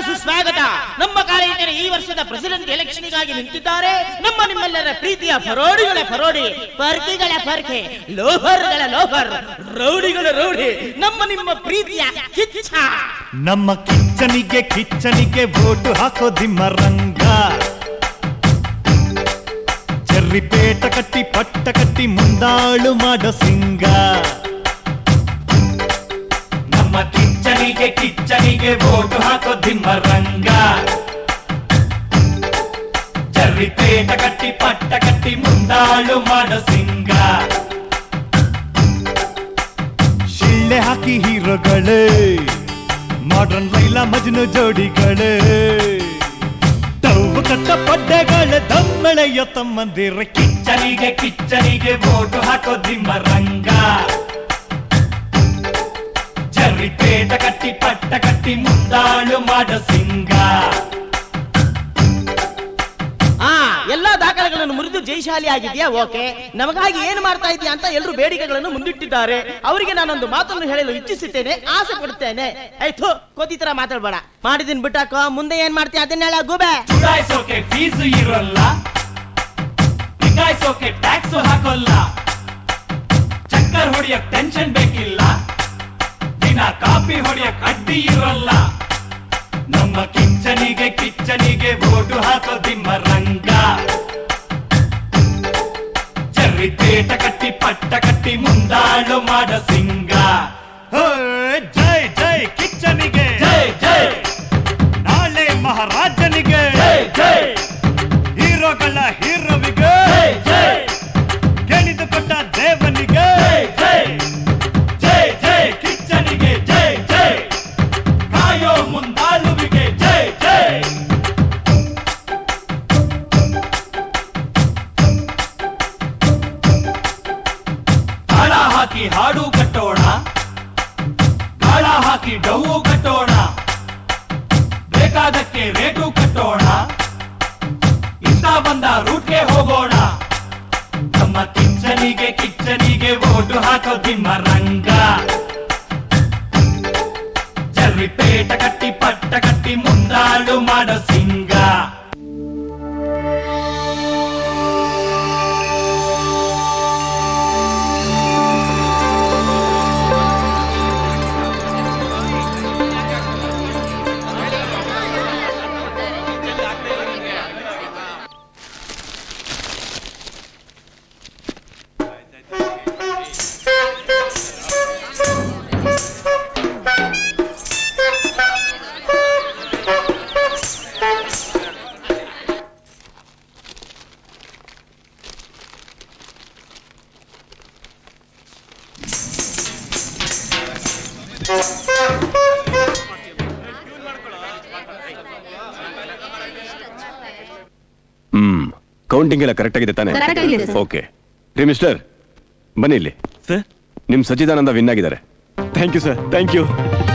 ಸುಸ್ವಾಗತ ನಮ್ಮ ಕಾಲೇಜಿನ ಈ ವರ್ಷದ ಪ್ರೆಸಿಡೆಂಟ್ ಎಲೆಕ್ಷನ್ಗಾಗಿ ನಿಂತಿದ್ದಾರೆ ನಮ್ಮ ನಿಮ್ಮೆಲ್ಲರ ಪ್ರೀತಿಯ ಫರೋಡಿಗಳ ಫರೋಡಿ ಪರ್ಕಿಗಳ ಪರ್ಕೆ ಲೋಹರ್ಗಳ ಲೋಹರ್ ರೌಡಿಗಳ ರೌಡಿ ನಮ್ಮ ನಿಮ್ಮ ಪ್ರೀತಿಯ ಕಿಚ್ಚ ನಮ್ಮ ಕಿಚ್ಚನಿಗೆ ಕಿಚ್ಚನಿಗೆ ವೋಟು ಹಾಕೋ ದಿಮ್ಮರಂಗ ಜರ್ರಿ ಪೇಟ ಕಟ್ಟಿ ಪಟ್ಟ ಕಟ್ಟಿ ಮುಂದಾಳು ಮಾಡೋ ಸಿಂಗ ನಮ್ಮ ಕಿಚ್ಚನಿಗೆ ಕಿಚ್ಚನಿಗೆ ವೋಟು ಹಾಕೋ ದಿಮ್ಮರಂಗ ಜರ್ರಿ ಪೇಟ ಕಟ್ಟಿ ಪಟ್ಟ ಕಟ್ಟಿ ಮುಂದಾಳು ಮಾಡೋ ಸಿಂಗ ಶಿಳ್ಳೆ ಹಾಕಿ ಹೀರೋಗಳೇ ಮಾಡರ್ನ್ ಲೈಲಾ ಮಜ್ನು ಜೋಡಿಗಳೇ ತವ್ವು ಕಟ್ಟ ಪಡ್ಡೆಗಳ ದಮ್ಮೆಳೆಯ ತಮ್ಮಂದಿರ ಕಿಚ್ಚನಿಗೆ ಕಿಚ್ಚನಿಗೆ ವೋಟು ಹಾಕೋ ದಿಮ್ಮರಂಗ ಜರ್ರಿ ಪೇಟ ಕಟ್ಟಿ ಪಟ್ಟ ಕಟ್ಟಿ ಮುಂದಾಳು ಮಾಡ ಸಿಂಗ ಆ ಎಲ್ಲಾ ದಾಖಲೆಗಳನ್ನು ಮುರಿದು ಜಯಶಾಲಿ ಆಗಿದೆಯಾ ಓಕೆ ನಮಗಾಗಿ ಏನು ಮಾಡ್ತಾ ಇದೆಯಾ ಅಂತ ಎಲ್ಲರೂ ಬೇಡಿಕೆಗಳನ್ನು ಮುಂದಿಟ್ಟಿದ್ದಾರೆ ಅವರಿಗೆ ನಾನೊಂದು ಮಾತನ್ನು ಹೇಳಲು ಇಚ್ಛಿಸುತ್ತೇನೆ ಆಸೆ ಪಡುತ್ತೇನೆ ಆಯ್ತು ಕೋತಿ ತರ ಮಾತಾಡ್ಬೇಡ ಮಾಡಿದಿನ್ ಬಿಟ್ಟಾಕೋ ಮುಂದೆ ಏನ್ ಮಾಡ್ತೀಯ ಅದನ್ನ ಹೇಳ ಗೂಬೆ ಚುಡಾಯಿಸೋಕೆ ಫೀಸ್ ಇರೋಲ್ಲ ನಿಗಾಯಿಸೋಕೆ ಟ್ಯಾಕ್ಸ್ ಹಾಕೋಲ್ಲ ಚಕ್ಕರ್ ಹೊಡಿಯಕ್ ಟೆನ್ಷನ್ ಬೇಕಿಲ್ಲ ದಿನ ಕಾಪಿ ಹೊಡಿಯಕ್ ಅಡ್ಡಿ ಇರೋಲ್ಲ ನಮ್ಮ ಕಿಚ್ಚನಿಗೆ ಕಿಚ್ಚನಿಗೆ ವೋಟು ಹಾಕೋ ದಿಮ್ಮರಂಗ ಜರ್ರಿ ಪೇಟ ಕಟ್ಟಿ ಪಟ್ಟ ಕಟ್ಟಿ ಮುಂದಾಳು ಮಾಡ ಸಿಂಗ ಜೈ ಜೈ ಕಿಚ್ಚನಿಗೆ ಜೈ ಜೈ ನಾಳೆ ಮಹಾರಾಜನಿಗೆ ಜೈ ಹೀರೋಗಳ ಹೀರೋವಿಗೆ ಗೆಣಿದು ಕೊಟ್ಟ ದೇವನಿಗೆ ಜೈ ಜೈ ಜೈ ಕಿಚ್ಚನಿಗೆ ಜೈ ಜೈ ಕಾಯೋ ಮುಂದಾಳುವಿಗೆ ಜೈ ಜೈ ತಾಳ ಹಾಕಿ ಹಾಡು ಕಟ್ಟೋಣ ಗಾಳ ಹಾಕಿ ಡೌವು ಕಟ್ಟೋಣ ಬೇಕಾದಕ್ಕೆ ರೇಟು ಕಟ್ಟೋಣ ಇಷ್ಟ ಬಂದ ರೂಟ್ಗೆ ಹೋಗೋಣ ನಮ್ಮ ಕಿಚ್ಚನಿಗೆ ಕಿಚ್ಚನಿಗೆ ಓಟು ಹಾಕೋ ರಂಗ ಜರ್ರಿ ಪೇಟ ಕಟ್ಟಿ ಪಟ್ಟ ಕಟ್ಟಿ ಮುಂದಾಳು ಮಾಡೋ ಸಿಂಗ ಹ್ಮ್ ಕೌಂಟಿಂಗ್ ಎಲ್ಲ ಕರೆಕ್ಟ್ ಆಗಿದೆ ತಾನೆ Correct ಆಗಿದೆ, sir. ಓಕೆ ರೀ ಮಿಸ್ಟರ್ ಬನ್ನಿ ಇಲ್ಲಿ ಸರ್ ನಿಮ್ ಸಚ್ಚಿದಾನಂದ ವಿನ್ ಆಗಿದ್ದಾರೆ thank you sir thank you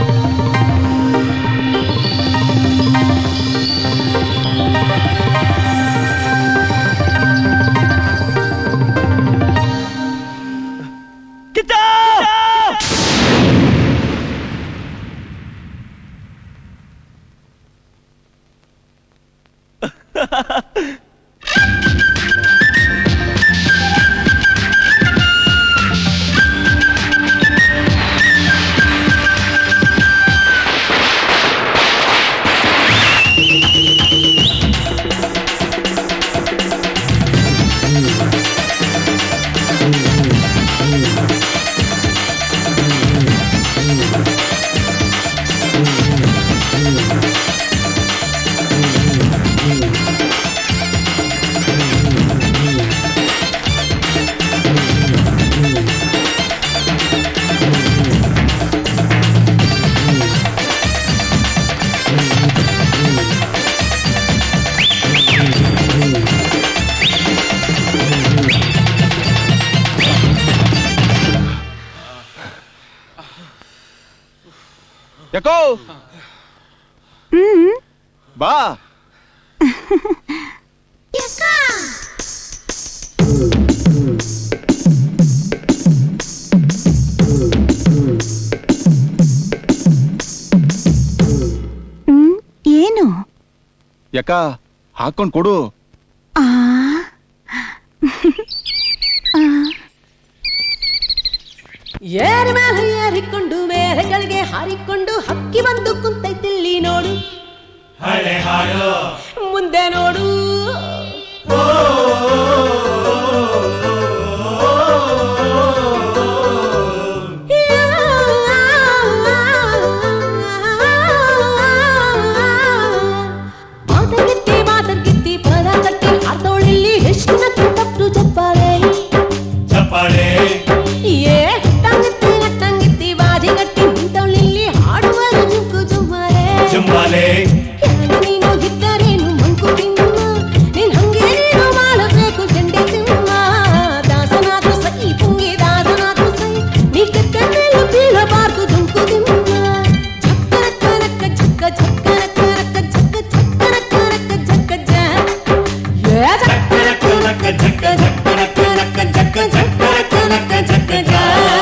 ಯಾಕೋ ಬಾ ಹ್ಮ್ ಏನ್ ಯಾಕ ಹಾಕೊಂಡ್ ಕೊಡು ಏರ ಮೇಲೆ ಏರಿಕೊಂಡು ಮೇರೆಗಳಿಗೆ ಹಾರಿಕೊಂಡು ಹಕ್ಕಿ ಬಂದು ಕುಂತೈತಿಲ್ಲಿ ನೋಡು ಮುಂದೆ ನೋಡು ಮಾತರ್ಗಿತ್ತಿ ಮಾತರ್ಗಿತ್ತಿ ಪದ ಕಟ್ಟಿ ಹಾರ್ತೋಳಿಲ್ಲಿ ಎಷ್ಟು ತಪ್ಪು ಚಪ್ಪಾಳೆ ಚಪ್ಪಾಳೆ ಏ ತಂಗಿತ್ತಿ ತಂಗಿತ್ತಿ ಬಾಜಿ ಗಟ್ಟಿ ನಿಂತವಳಿಲ್ಲಿ ಹಾಡುವರು ಜುಂಕು ಜುಮ್ಮಾರೆ ಚುಂಬಾಲೆ ಯಾರು ನೀನು ಗಿದ್ದರೇನು ಮಂಕು ತಿಮ್ಮ ನೀನ್ ಹಂಗೆ ನೀನು ಮಾಡಬೇಕು ಚಂಡೆ ಸಿಂಹ ದಾಸನಾದ್ರು ಸೈ ಪುಂಗಿ ದಾಸನಾದ್ರು ಸೈ ನೀ ಕೆಟ್ಟ ಮೇಲೂ ಬೀಳಬಾರ್ದು ಜುಂಕು ತಿಮ್ಮ ಝಕ್ಕರ ಕರಕ ಝಕ್ಕ ಝಕ್ಕರ ಕರಕ ಝಕ್ಕ ಝಕ್ಕರ ಕರಕ ಝಕ್ಕ ಜ ಏ ಝಕ್ಕರ ಕರಕ ಝಕ್ಕ ಝಕ್ಕರ ಕರಕ ಝಕ್ಕ ಝಕ್ಕರ ಕರಕ ಝಕ್ಕ ಜ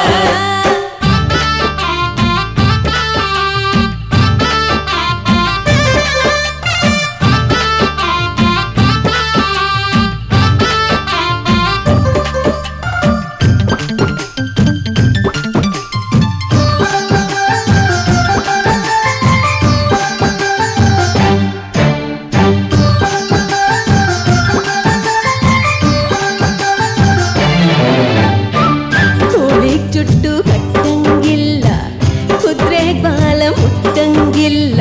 ಕೋಳಿಗ್ ಜುಟ್ಟು ಕಟ್ಟಂಗಿಲ್ಲ ಕುದ್ರೆ ಬಾಲ ಮುಟ್ಟಂಗಿಲ್ಲ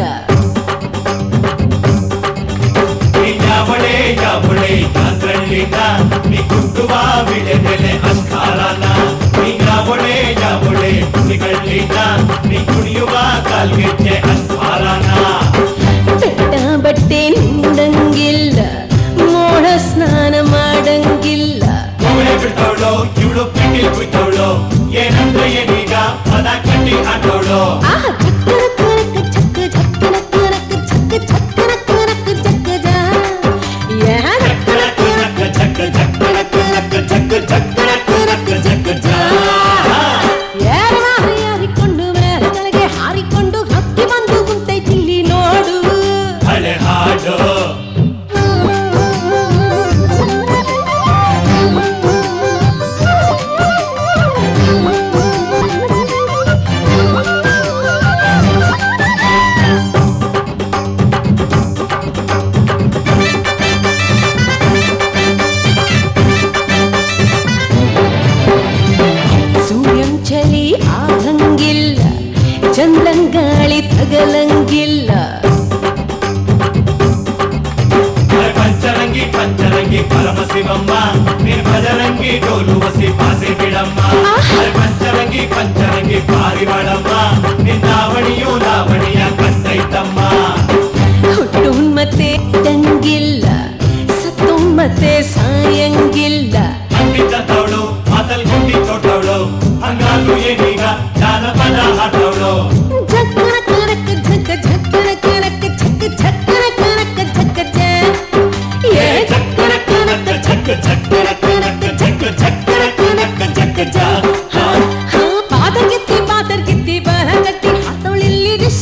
ನೀ ಯಾವಳೆ ಯಾವಳೆ ಕಾಂದ್ರಳ್ಳಿನ ನೀ ಕುಟ್ಟುವ ವಿಳೆದೆಲೆ ಅಸ್ಕಾರನ ನೀ ಯಾವಳೆ ಯಾವಳೆ ಕುಣಿಗಳ್ಳಿನ ನೀ ಕುಣಿಯುವ ಕಾಲ್ಗೆಜ್ಜೆ ಅಸ್ಕಾರನ ಬೆಟ್ಟ ಬಟ್ಟೆ ನಿಂದಂಗಿಲ್ಲ ಮೋಡ ಸ್ನಾನ ಮಾಡಂಗಿಲ್ಲ ಮೂಳೆ ಬಿಡ್ತವಳು ಇವಳು ಪಿಂಡಿ ಕುಯ್ತವಳು ಏನಂದ್ರೆ ಏನೀಗ ಪದ ಕಟ್ಟಿ ಆಟವಳು ಆ ಝಕ್ಕರ ಕರಕ ಝಕ್ಕ ಝಕ್ಕರ ಕರಕ ಝಕ್ಕ ಝಕ್ಕರ ಕರಕ ಝಕ್ಕ ಜ ಯಾ ಝಕ್ಕರ ಕರಕ ಝಕ್ಕ ಝಕ್ಕರ ಕರಕ ಝಕ್ಕ ಝಕ್ಕರ ಕರಕ ಝಕ್ಕ ಜ ಯಾರ ಹಾರಿಕೊಂಡು ಮೇರೆಗಳಿಗೆ ಹಾರಿಕೊಂಡು ಹಕ್ಕಿ ಬಂದು ಕುಂತೈತಿಲ್ಲಿ ನೋಡು ಹಳೆ ಹಾಡು ಸೂರ್ಯನ್ ಚಳಿ ಆಗಂಗಿಲ್ಲ ಚಂದ್ರನ್ ಗಾಳಿ ತಗಲಂಗಿಲ್ಲ ಪಂಚರಂಗಿ ಪಂಚರಂಗಿ ಪರಮಶಿವಮ್ಮ ನೀನ್ ಭಜರಂಗಿ ಡೋಲು ವಸಿ ಪಾಸಿ ಬಿಡಮ್ಮ ಪಂಚರಂಗಿ ಪಂಚರಂಗಿ ಪಾರಿವಾಳಮ್ಮ ನಿನ್ನ ಲಾವಣಿಯು ಲಾವಣಿಯ ಕಣ್ಣೈತಮ್ಮ ಹುಟ್ಟು ಮತ್ತೆ ತಂಗಿಲ್ಲ ಸತ್ತು ಮತ್ತೆ ಸಾಯಂಗಿಲ್ಲ ಅಂಬಿದ್ದವಳು ಮಾತಲ್ ಗುಂಡಿ ತೊಟ್ಟವಳು ಹಂಗಾದ್ರು ಏನೀಗ ಜಾನಪದ ಆಟವಳು ಝಕ್ಕರ ಕರಕ ಝಕ್ಕ ಝಕ್ಕರ ಕರಕ ಝಕ್ಕ ಝಕ್ಕರ ಕರಕ ಝಕ್ಕ ಜ ಏ ಝಕ್ಕರ ಕರಕ ಝಕ್ಕ ಝಕ್ಕರ ಕರಕ ಝಕ್ಕ ಝಕ್ಕರ ಕರಕ ಝಕ್ಕ ಜ ಹಾ ಹಾ ಪಾದರ್ಗಿತ್ತಿ ಪಾದರ್ಗಿತ್ತಿ ಬರಗಟ್ಟಿ ಹಾತೊಳಿಲ್ಲಿ ರಿಶ್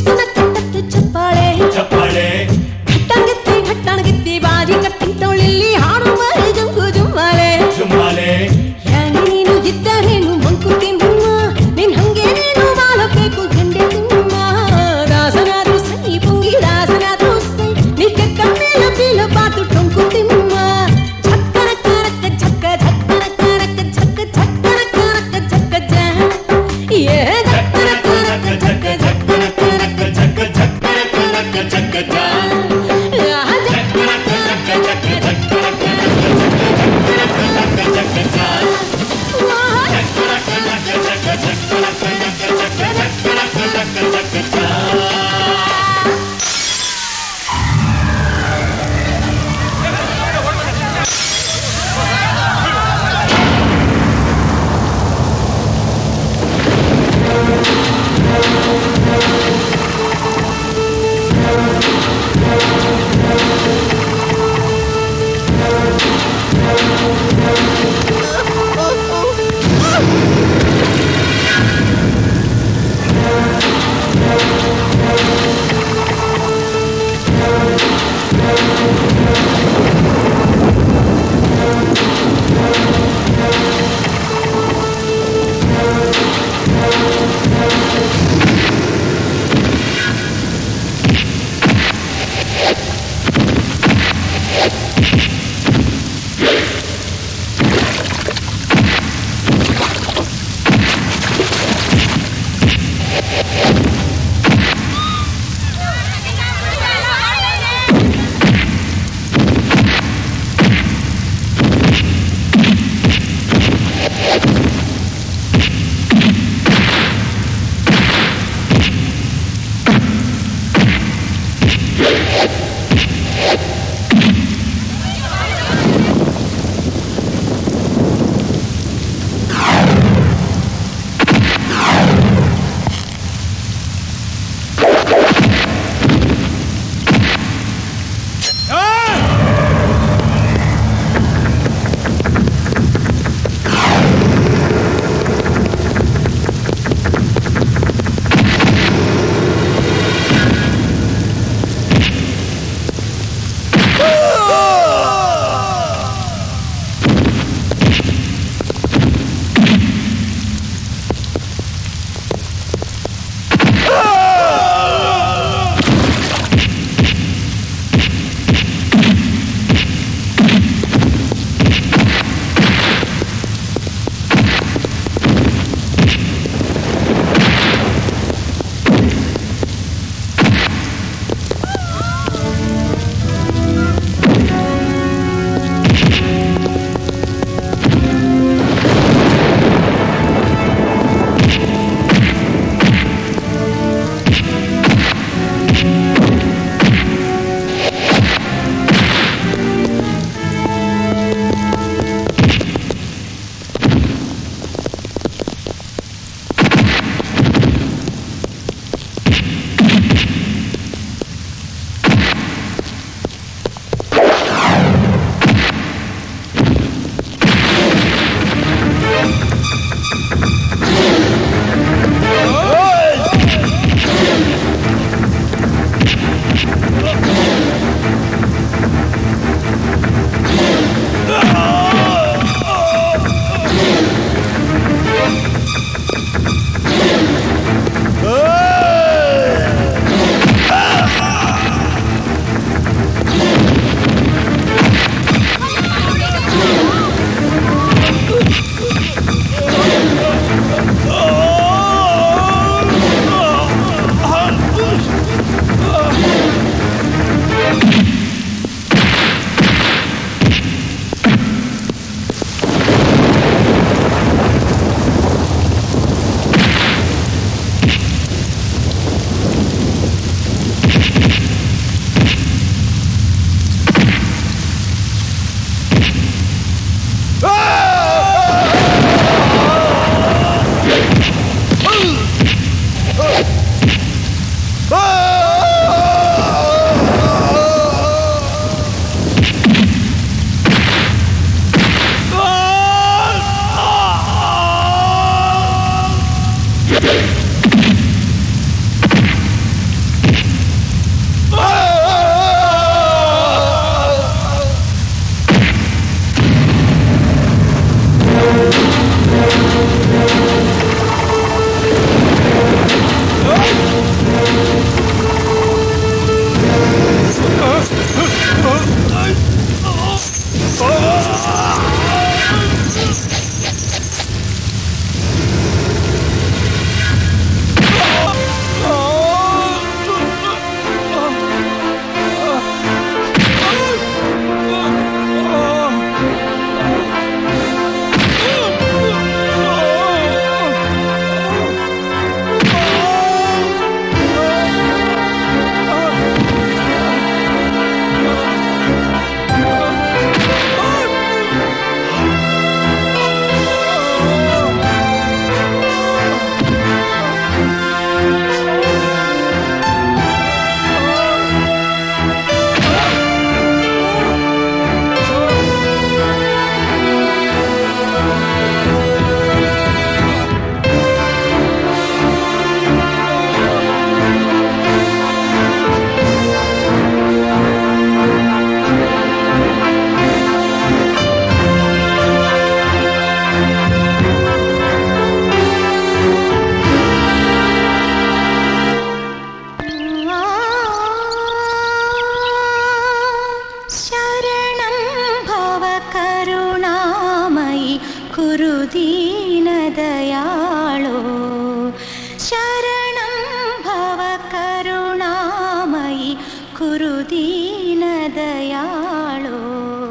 ಕುರುದೀನ ದಯಾಳೋ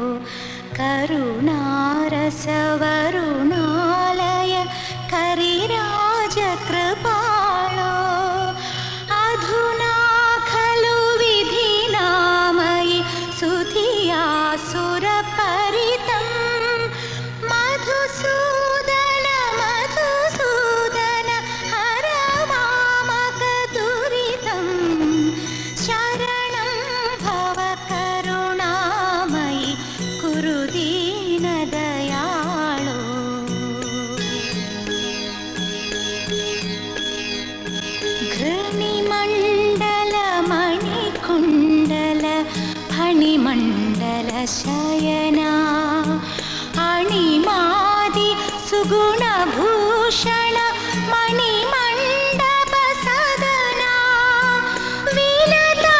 ಕರುಣಾರಸವರುಣಾಲಯ ಕರಿರಾಜ ಕೃಪಾಳೋ ಅಧುನಾ ಖಲು ವಿಧಿನಾಮಯಿ ಸುಧಿಯಾ ಸುರಪರಿತಂ ಮಧುಸೂದನ ಮಧುಸೂದನ ಹರ ಮಾಮಕ ದುರಿತಂ ಶರಣಂ ಭವ ಕರುಣಾಮಯಿ ಕುರುದೀನ ದಯಾಳೋ घृणिमण्डल मणिकुण्डल फणिमण्डल शयना अणिमादि सुगुणभूषण मणिमण्डप सदना विलता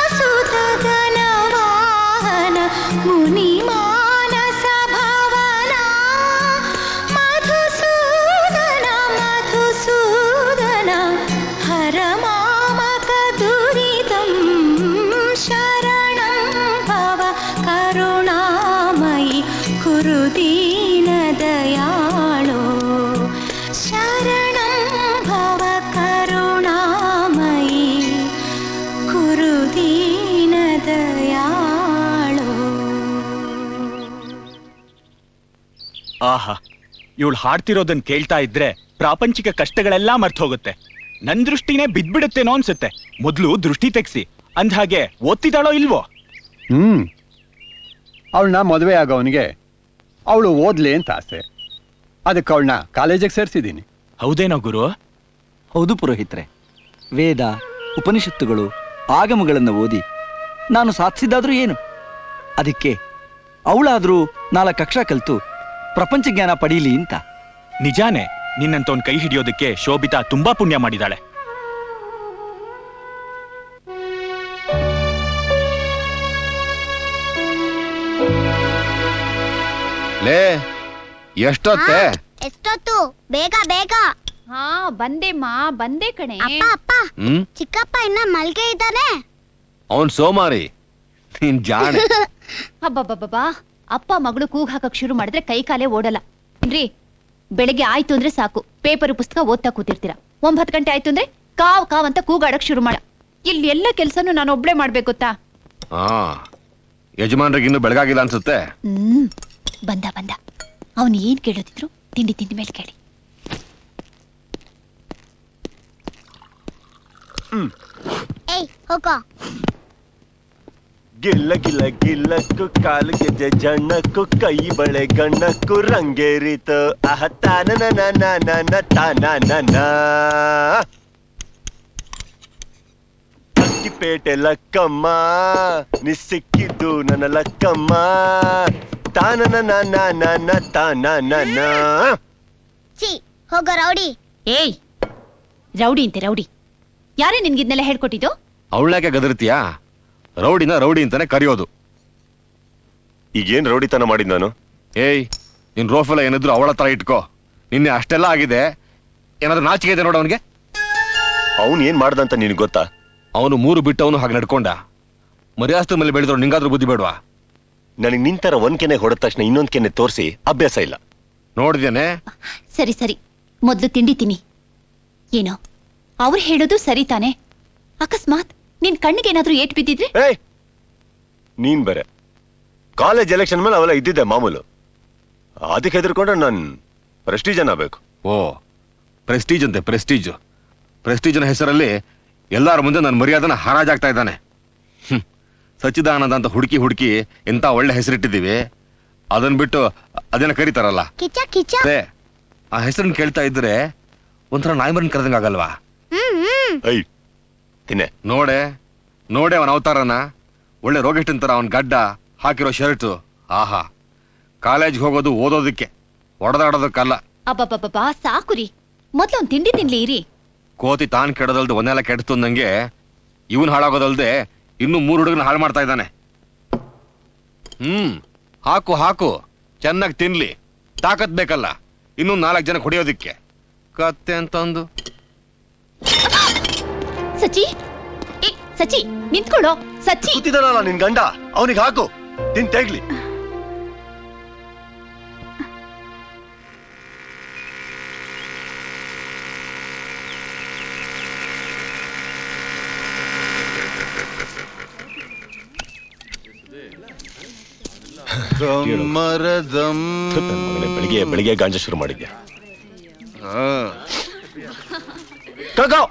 सुतगनवाहन मुनिमानस भवना मधुसूदन मधुसूदन हर मामक दुरितं शरणं भव करुणामयि कुरु दीनदयाळो शरणं भव करुणामयि कुरु दीनदयाळो ಆಹಾ ಇವಳು ಹಾಡ್ತಿರೋದನ್ನ ಕೇಳ್ತಾ ಇದ್ರೆ ಪ್ರಾಪಂಚಿಕ ಕಷ್ಟಗಳೆಲ್ಲಾ ಮರ್ತ್ ಹೋಗುತ್ತೆ ನನ್ ದೃಷ್ಟಿನೇ ಬಿದ್ಬಿಡುತ್ತೇನೋ ಅನ್ಸುತ್ತೆ ಮೊದ್ಲು ದೃಷ್ಟಿ ತೆಗ್ಸಿ ಅಂದ್ಹಾಗೆ ಓದ್ತಿದ್ದಾಳೋ ಇಲ್ವೋ ಹ್ಮ್ ಅವಳನ್ನ ಮದುವೆ ಆಗೋವನಿಗೆ ಅವಳು ಓದ್ಲಿ ಅಂತ ಆಸೆ ಅದಕ್ಕೆ ಅವಳನ್ನ ಕಾಲೇಜಿಗೆ ಸೇರಿಸಿದ್ದೀನಿ ಹೌದೇನೋ ಗುರು ಹೌದು ಪುರೋಹಿತ್ರೆ ವೇದ ಉಪನಿಷತ್ತುಗಳು ಆಗಮಗಳನ್ನು ಓದಿ ನಾನು ಸಾಧಿಸಿದ್ದಾದ್ರೂ ಏನು ಅದಕ್ಕೆ ಅವಳಾದ್ರೂ ನಾಲ್ಕು ಕಕ್ಷಾ ಕಲಿತು ಪ್ರಪಂಚ ಜ್ಞಾನ ಪಡೀಲಿ ಅಂತ ನಿಜಾನೇ ನಿನ್ನಂತವನ್ ಕೈ ಹಿಡಿಯೋದಕ್ಕೆ ಶೋಭಿತಾ ತುಂಬಾ ಪುಣ್ಯ ಮಾಡಿದಾಳೆ ಲೇ ಎಷ್ಟೊತ್ತೆ ಎಷ್ಟೊತ್ತು ಬೇಗ ಬೇಗ ಹಾ ಬಂದೆಮ್ಮ ಬಂದೆ ಕಣೆ ಅಪ್ಪ ಅಪ್ಪ ಹ್ಮ್ ಚಿಕ್ಕಪ್ಪ ಇನ್ನ ಮಲ್ಗೆ ಇದ್ದಾನೆ ಅವನ್ ಸೋಮಾರಿ ನೀನ್ ಜಾಣೆ ಅಬ್ಬಬ್ಬಬ್ಬಾ ಅಪ್ಪ ಮಗಳು ಕೂಗ್ ಹಾಕಕ್ ಶುರು ಮಾಡಿದ್ರೆ ಕೈ ಕಾಲೇ ಓಡಲ್ಲ ಏನ್ರಿ ಬೆಳಗ್ಗೆ ಆಯ್ತು ಅಂದ್ರೆ ಸಾಕು ಪೇಪರ್ ಪುಸ್ತಕ ಓದ್ತಾ ಕೂತಿರ್ತೀರ ಒಂಬತ್ತು ಗಂಟೆ ಆಯ್ತು ಅಂದ್ರೆ ಕಾವ್ ಕಾವ್ ಅಂತ ಕೂಗಾಡಕ್ ಶುರು ಮಾಡ ಇಲ್ಲಿ ಎಲ್ಲ ಕೆಲ್ಸನೂ ನಾನು ಒಬ್ಳೆ ಮಾಡ್ಬೇಕು ಗೊತ್ತಾ ಹಾ ಯಜಮಾನ್ರಿಗೆ ಇನ್ನು ಬೆಳಗಾಗಿಲ್ಲ ಅನ್ಸುತ್ತೆ ಹ್ಮ್ ಬಂದ ಬಂದ ಅವನು ಏನ್ ಕೇಳೋದಿದ್ರು ತಿಂಡಿ ತಿಂಡಿ ಮೇಲೆ ಕೇಳಿ ಏಯ್ ಹೋಗೋ ಗಿಲ್ಲ ಗಿಲ್ಲ ಗಿಲ್ಲಕ್ಕು ಕಾಲು ಗೆಜೆ ಜಣ್ಣಕ್ಕು ಕೈ ಬಳೆ ಗಣ್ಣಕ್ಕು ರಂಗೇರಿತು ಅಹ ತಾನ ನನ ತಾನ ನನ ಅಕ್ಕಿಪೇಟೆ ಲಕ್ಕಮ್ಮ ನಿ ಸಿಕ್ಕಿದ್ದು ನನ್ನ ಲಕ್ಕಮ್ಮ ತಾನ ನನ ತಾನ ನನ ಛೀ ಹೋಗೋ ರೌಡಿ ಏಯ್ ರೌಡಿ ಅಂತೆ ರೌಡಿ ಯಾರೇ ನಿನ್ಗಿದ್ನೆಲ್ಲ ಹೇಳ್ಕೊಟ್ಟಿದ್ದು ಅವಳ್ಯಾಕೆ ಗದರ್ತೀಯಾ ರೌಡಿನ ರೌಡಿ ಅಂತಾನೆ ಕರೆಯೋದು ಈಗೇನ್ ರೌಡಿತನ ಮಾಡಿದ್ ನಾನು ಏಯ್ ನಿನ್ ರೋಫೆಲ್ಲ ಏನಿದ್ರು ಅವಳ ತರ ಇಟ್ಕೋ ನಿನ್ನೆ ಅಷ್ಟೆಲ್ಲ ಆಗಿದೆ ಏನಾದ್ರೂ ನಾಚಿಕೆ ಇದೆ ನೋಡು ಅವನಿಗೆ ಅವನ್ ಏನ್ ಮಾಡ್ದಂತ ನಿನಗ್ ಗೊತ್ತಾ ಅವನು ಮೂರು ಬಿಟ್ಟವನು ಹಾಗೆ ನಡ್ಕೊಂಡ ಮರ್ಯಾಸ್ತ ಮೇಲೆ ಬೆಳೆದ್ರು ನಿಂಗಾದ್ರೂ ಬುದ್ಧಿ ಬೇಡವಾ ನನಗ್ ನಿಂತರ ಒಂದ್ ಕೆನೆ ಹೊಡೆದ ತಕ್ಷಣ ಇನ್ನೊಂದ್ ಕೆನೆ ತೋರಿಸಿ ಅಭ್ಯಾಸ ಇಲ್ಲ ನೋಡಿದೇನೆ ಸರಿ ಸರಿ ಮೊದ್ಲು ತಿಂಡಿ ತಿನ್ನಿ ಏನೋ ಅವ್ರು ಹೇಳೋದು ಸರಿ ತಾನೆ ಅಕಸ್ಮಾತ್ ನಿನ್ ಕಣ್ಣಿಗೆ ಏನಾದ್ರೂ ಏಟ್ ಬಿದ್ದಿದ್ರೆ ಏಯ್ ನೀನ್ ಬೇರೆ ಕಾಲೇಜ್ ಎಲೆಕ್ಷನ್ ಮೇಲೆ ಅವೆಲ್ಲ ಇದ್ದಿದ್ದೆ ಮಾಮೂಲು ಅದಕ್ಕೆ ಹೆದರ್ಕೊಂಡ್ರೆ ನನ್ ಪ್ರೆಸ್ಟೀಜ್ ಬೇಕು ಓ ಪ್ರೆಸ್ಟೀಜ್ ಅಂತೆ ಪ್ರೆಸ್ಟೀಜ್ ಪ್ರೆಸ್ಟೀಜ್ನ ಹೆಸರಲ್ಲಿ ಎಲ್ಲಾರ ಮುಂದೆ ನನ್ನ ಮರ್ಯಾದನ ಹರಾಜಾಗ್ತಾ ಇದ್ದಾನೆ ಹ್ಮ್. ಸಚ್ಚಿದಾನಂದ ಅಂತ ಹುಡುಕಿ ಹುಡುಕಿ ಎಂತ ಒಳ್ಳೆ ಹೆಸರಿಟ್ಟಿದ್ದೀವಿ ಅದನ್ ಬಿಟ್ಟು ಅದೇನ ಕರೀತಾರಲ್ಲ ಕಿಚ್ಚ ಕಿಚ್ಚ ಅದೇ ಆ ಹೆಸರನ್ನ ಕೇಳ್ತಾ ಇದ್ರೆ ಒಂಥರ ನಾಯ್ಮರನ್ ಕರೆದಂಗ ಆಗಲ್ವಾ ಹ್ಮ್ ಹ್ಮ್ ಐ ತಿನ್ನೆ ನೋಡೆ ನೋಡೆ ಅವನ ಅವತಾರನ ಒಳ್ಳೆ ರೋಗಿಷ್ಟನ್ ತರ ಅವನ್ ಗಡ್ಡ ಹಾಕಿರೋ ಶರ್ಟು ಆಹಾ ಕಾಲೇಜ್ಗೆ ಹೋಗೋದು ಓದೋದಕ್ಕೆ ಹೊಡೆದಾಡೋದಕ್ಕಲ್ಲ ಅಬ್ಬಬ್ಬಬ್ಬಾ ಸಾಕುರಿ ಮೊದ್ಲು ಒಂದ್ ತಿಂಡಿ ತಿನ್ಲಿ ಇರಿ ಕೋತಿ ತಾನ್ ಕೆಡದಲ್ದು ಒಂದೆಲ್ಲ ಕೆಡ್ತು ನಂಗೆ ಇವನ್ ಹಾಳಾಗೋದಲ್ದೆ ಇನ್ನು ಮೂರು ಹುಡುಗನ ಹಾಳು ಮಾಡ್ತಾ ಇದ್ದಾನೆ ಹ್ಮ್ ಹಾಕು ಹಾಕು ಚೆನ್ನಾಗಿ ತಿನ್ಲಿ ತಾಕತ್ ಬೇಕಲ್ಲ ಇನ್ನು ನಾಲ್ಕು ಜನ ಹೊಡಿಯೋದಿಕ್ಕೆ ಕತ್ತೆ ಅಂತಂದು ಸಚಿ ಏ ಸಚಿ ನಿಂತ್ಕೊಳ್ಳೋ ಸಚಿ ಕೂತಿದಾನಲ್ಲ ನಿನ್ ಗಂಡ ಅವನಿಗೆ ಹಾಕು ತಿನ್ ತೆಗ್ಲಿ ಬೆಳಿಗ್ಗೆ ಬೆಳಿಗ್ಗೆ ಗಾಂಜ ಶುರು ಮಾಡಿದ್ಯಾ ಕಗೋ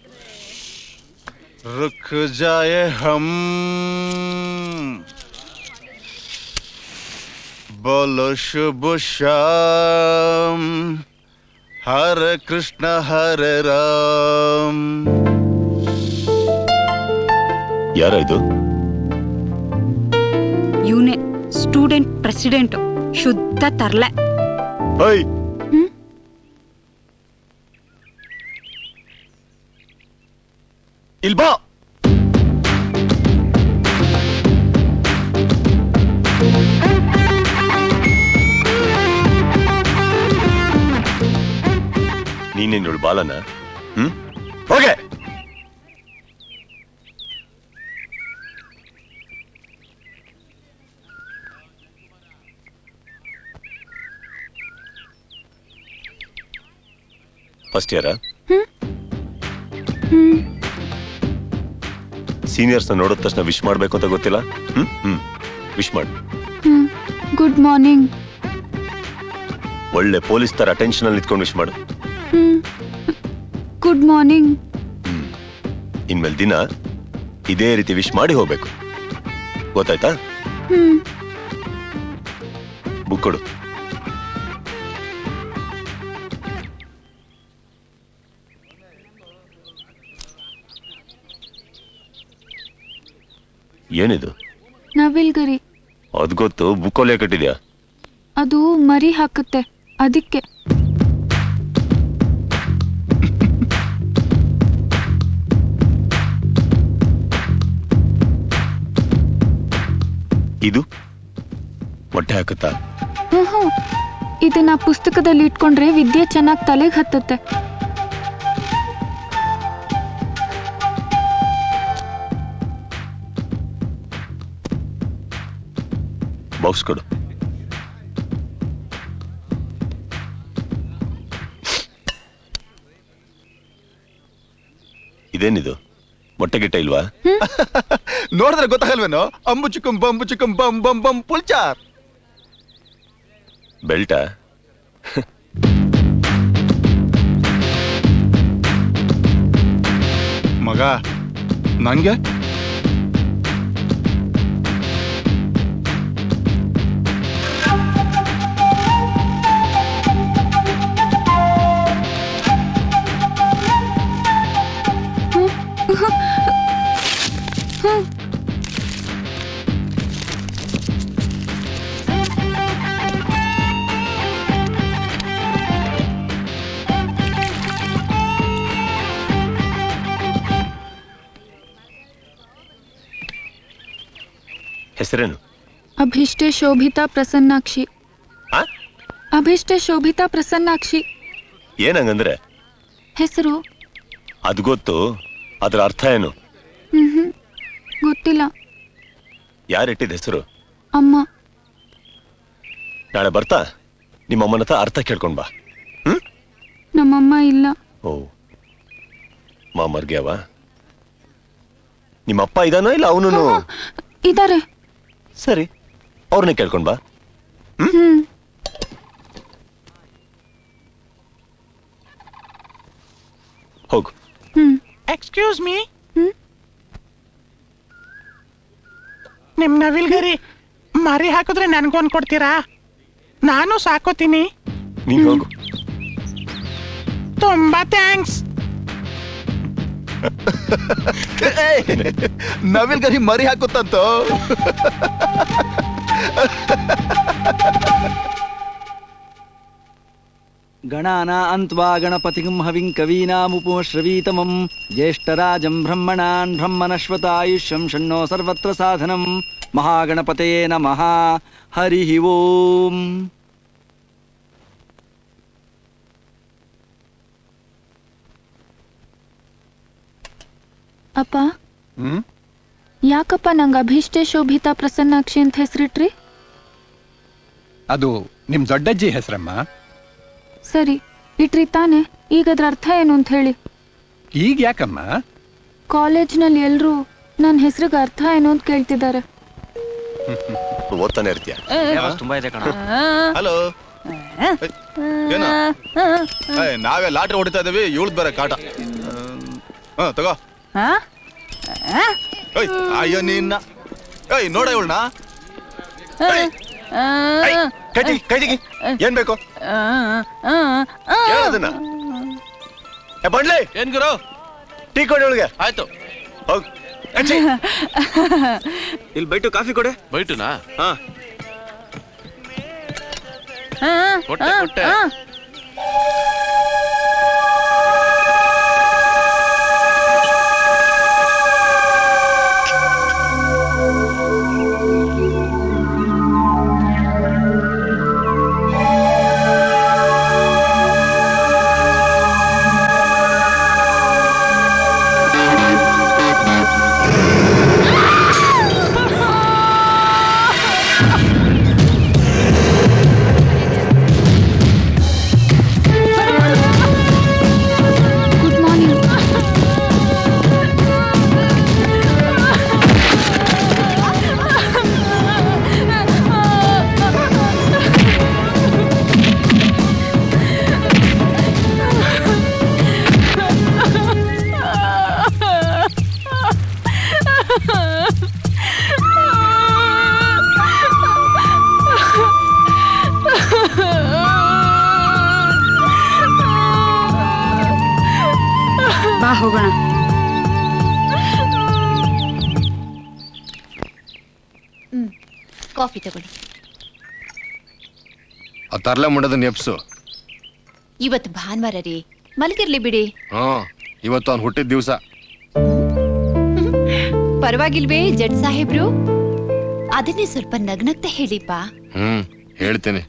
रुक जाए हम बोलो शुभ शाम हरे कृष्ण हरे राम ಯಾರ ಇದು ಇವನೇ ಸ್ಟೂಡೆಂಟ್ ಪ್ರೆಸಿಡೆಂಟ್ ಶುದ್ಧ ತರ್ಲೆ ಓಯ್ ಇಲ್ ಬಾ ನೀನೇನ್ ಇವಳು ಬಾಲನ ಹ್ಮ್ ಹೋಗೆ ಫಸ್ಟ್ ಇಯರ ಸೀನಿಯರ್ಸ್ ನೋಡಿದ ತಕ್ಷಣ ವಿಶ್ ಮಾಡ್ಬೇಕು ಅಂತ ಗೊತ್ತಿಲ್ಲ ಹ್ಮ್ ಹ್ಮ್ ವಿಶ್ ಮಾಡು ಗುಡ್ ಮಾರ್ನಿಂಗ್ ಒಳ್ಳೆ ಪೊಲೀಸ್ ತರ ಟೆನ್ಷನ್ ಅಲ್ಲಿ ನಿಂತ್ಕೊಂಡು ವಿಶ್ ಮಾಡು ಗುಡ್ ಮಾರ್ನಿಂಗ್ ಇನ್ಮೇಲೆ ದಿನ ಇದೇ ರೀತಿ ವಿಶ್ ಮಾಡಿ ಹೋಗ್ಬೇಕು ಗೊತ್ತಾಯ್ತಾ ಬುಕ್ ಕೊಡು ಏನಿದು ನವಿಲ್ಗರಿ ಅದ್ ಗೊತ್ತು ಬುಕ್ಕೋಲೆ ಕಟ್ಟಿದ್ಯಾ ಅದು ಮರಿ ಹಾಕುತ್ತೆ ಅದಕ್ಕೆ ಇದು ಮೊಟ್ಟೆ ಹಾಕುತ್ತಾ ಹ್ಮ್ ಇದನ್ನ ಪುಸ್ತಕದಲ್ಲಿ ಇಟ್ಕೊಂಡ್ರೆ ವಿದ್ಯೆ ಚೆನ್ನಾಗಿ ತಲೆಗೆ ಹತ್ತತ್ತೆ ಬಾಕ್ಸ್ ಕೊಡು ಇದೇನಿದು ಮೊಟ್ಟೆ ಗಿಟ್ಟ ಇಲ್ವಾ ನೋಡಿದ್ರೆ ಗೊತ್ತಾಗಲ್ವೇನೋ ಅಂಬು ಚಿಕ್ಕಂ ಬಂಬು ಚಿಕ್ಕಂ ಬಂ ಬಂ ಬಂ ಪುಲ್ಚಾರ್ ಬೆಲ್ಟಾ ಮಗ ನಂಗೆ ಹೆಸರೇನು ಅಭಿಷ್ಟೆ ಶೋಭಿತಾ ಪ್ರಸನ್ನಾಕ್ಷಿ ಆ? ಅಭಿಷ್ಟೆ ಶೋಭಿತಾ ಪ್ರಸನ್ನಾಕ್ಷಿ ಏನಂಗಂದ್ರೆ ಹೆಸರು ಅದು ಗೊತ್ತು ಅದ್ರ ಅರ್ಥ ಏನು ಹ್ಮ್ ಗೊತ್ತಿಲ್ಲ ಯಾರಿಟ್ಟಿದ ಹೆಸರು ಅಮ್ಮ ನಾಳೆ ಬರ್ತಾ ನಿಮ್ಮ ಅಮ್ಮನ ಹತ್ರ ಅರ್ಥ ಕೇಳ್ಕೊಂಡ್ ಬಾ ನಮ್ಮಮ್ಮ ಇಲ್ಲ ಓ ಮಾಮರ್ಗ್ಯಾವ ನಿಮ್ಮ ಅಪ್ಪ ಇದಾನೋ ಇಲ್ಲ ಅವನು ಇದಾರೆ ಸರಿ ಅವ್ರನ್ನೇ ಕೇಳ್ಕೊಂಡ್ ಬಾ ಹ್ಮ್ ಹೋಗು ಹ್ಮ್ ಎಕ್ಸ್ಕ್ಯೂಸ್ ಮೀ ನಿಮ್ ನವಿಲ್ಗರಿ ಮರಿ ಹಾಕಿದ್ರೆ ನನ್ಗೊಂದ್ ಕೊಡ್ತೀರಾ ನಾನು ಸಾಕೋತೀನಿ ನೀನ್ ಹೋಗು ತುಂಬಾ ಥ್ಯಾಂಕ್ಸ್ ನವಿಲ್ ಗರಿ ಮರಿ ಹಾಕುತ್ತಂತೋ ಗಣಾನ ಅಂತ್ವಾ ಗಣಪತಿಂ ಹವಿಂ ಕವೀನಾಮುಪಶ್ರವೀತಮಂ ಜ್ಯೇಷ್ಠರಾಜಂ ಬ್ರಹ್ಮಣಾನ್ ಬ್ರಹ್ಮಣಶ್ವತಾಯುಷ್ಯಂ ಷಣ್ಣೋ ಸರ್ವತ್ರ ಸಾಧನಂ ಮಹಾಗಣಪತಯೇ ನಮಃ ಹರಿ ಓಂ ಅಪ್ಪ ಹ್ಮ್ ಯಾಕಪ್ಪ ನಂಗೆ ಅಭೀಷ್ಟೆ ಶೋಭಿತಾ ಪ್ರಸನ್ನಾಕ್ಷಿ ಅಂತ ಹೆಸರಿಟ್ರಿ ಅದು ನಿಮ್ ದೊಡ್ಡಜ್ಜಿ ಹೆಸರಮ್ಮ ಸರಿ ಇಟ್ರಿ ತಾನೆ ಈಗ ಅದ್ರ ಅರ್ಥ ಏನು ಅಂತ ಹೇಳಿ ಈಗ ಯಾಕಮ್ಮ ಕಾಲೇಜ್ನಲ್ಲಿ ಎಲ್ರೂ ನನ್ನ ಹೆಸರಿಗೆ ಅರ್ಥ ಏನು ಅಂತ ಕೇಳ್ತಿದ್ದಾರೆ ಓದ್ತಾನೆ ಇರ್ತೀಯ ತುಂಬಾ ಇದೆ ಕಣ ಹಲೋ ಏನ ಏಯ್, ನಾವೇ ಲಾಟ್ರಿ ಹೊಡಿತಾ ಇದೀವಿ ಇವಳದ್ ಬೇರೆ ಕಾಟ ಹಾ ತಗೋ ಏಯ್, ಅಯ್ಯೋ ನಿನ್ನ ಏಯ್ ನೋಡ ಇವಳನ್ನ ಕೈ ತೆಗಿ, ಕೈ ತೆಗಿ. ಏನ್ ಬೇಕು ಹೇಳದನ್ನ ಏ ಬಂಡ್ಲಿ ಏನ್ ಗುರು ಟೀ ಕೊಡಿ ಇವಳಿಗೆ ಆಯ್ತು ಹೋಗ್ ಇಲ್ಲಿ ಬೈಟು ಕಾಫಿ ಕೊಡೆ ಬೈಟುನಾ ಹಾ ಕೊಟ್ಟೆ ಕೊಟ್ಟೆ ಗುಡ್ ಮಾರ್ನಿಂಗ್ ಬಾ ಹೋಗೋಣ ಹ್ಮ್ ಕಾಫಿ ತಗೊಳ್ಳಿ ಆ ತರ್ಲೆ ಮುಂಡದ ನೆಪ್ಸು ಇವತ್ತು ಭಾನುವಾರ ರೀ ಮಲಗಿರ್ಲಿ ಬಿಡಿ ಹ್ಮ್ ಇವತ್ತು ಅವ್ನು ಹುಟ್ಟಿದ ದಿವಸ ಪರವಾಗಿಲ್ವೇ ಜಡ್ ಸಾಹೇಬ್ರು ಅದನ್ನೇ ಸ್ವಲ್ಪ ನಗ್ನಗ್ತ ಹೇಳಿಪ್ಪ ಹ್ಮ್ ಹೇಳ್ತೇನೆ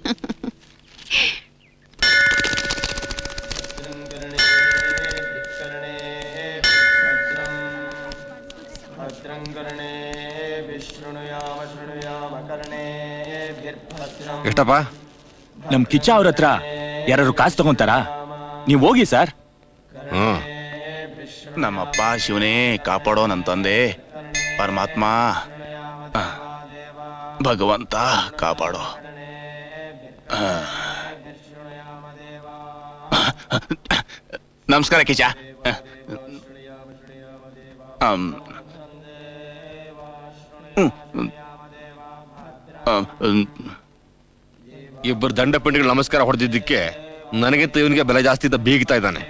ಎಷ್ಟಪ್ಪ ನಮ್ ಕಿಚ್ಚ ಅವ್ರ ಹತ್ರ ಯಾರು ಕಾಸು ತಗೊಂತಾರಾ ನೀವ್ ಹೋಗಿ ಸರ್ ಹ್ಮ್ ನಮ್ಮಪ್ಪ ಶಿವನೇ ಕಾಪಾಡೋ ನನ್ನ ತಂದೆ ಪರಮಾತ್ಮ ಆ, ಭಗವಂತ ಕಾಪಾಡೋ ಆ. ನಮಸ್ಕಾರ ಕಿಚ ಆಮ್. ಹ್ಮ್. ಆಮ್, ಹ್ಮ್. ಇಬ್ಬರು ದಂಡ ಪಿಂಡಿಗಳು ನಮಸ್ಕಾರ ಹೊಡೆದಿದ್ದಕ್ಕೆ ನನಗಿಂತ ಇವನಿಗೆ ಬೆಲೆ ಜಾಸ್ತಿ ಇದ್ದ ಬೀಗ್ತಾ ಇದ್ದಾನೆ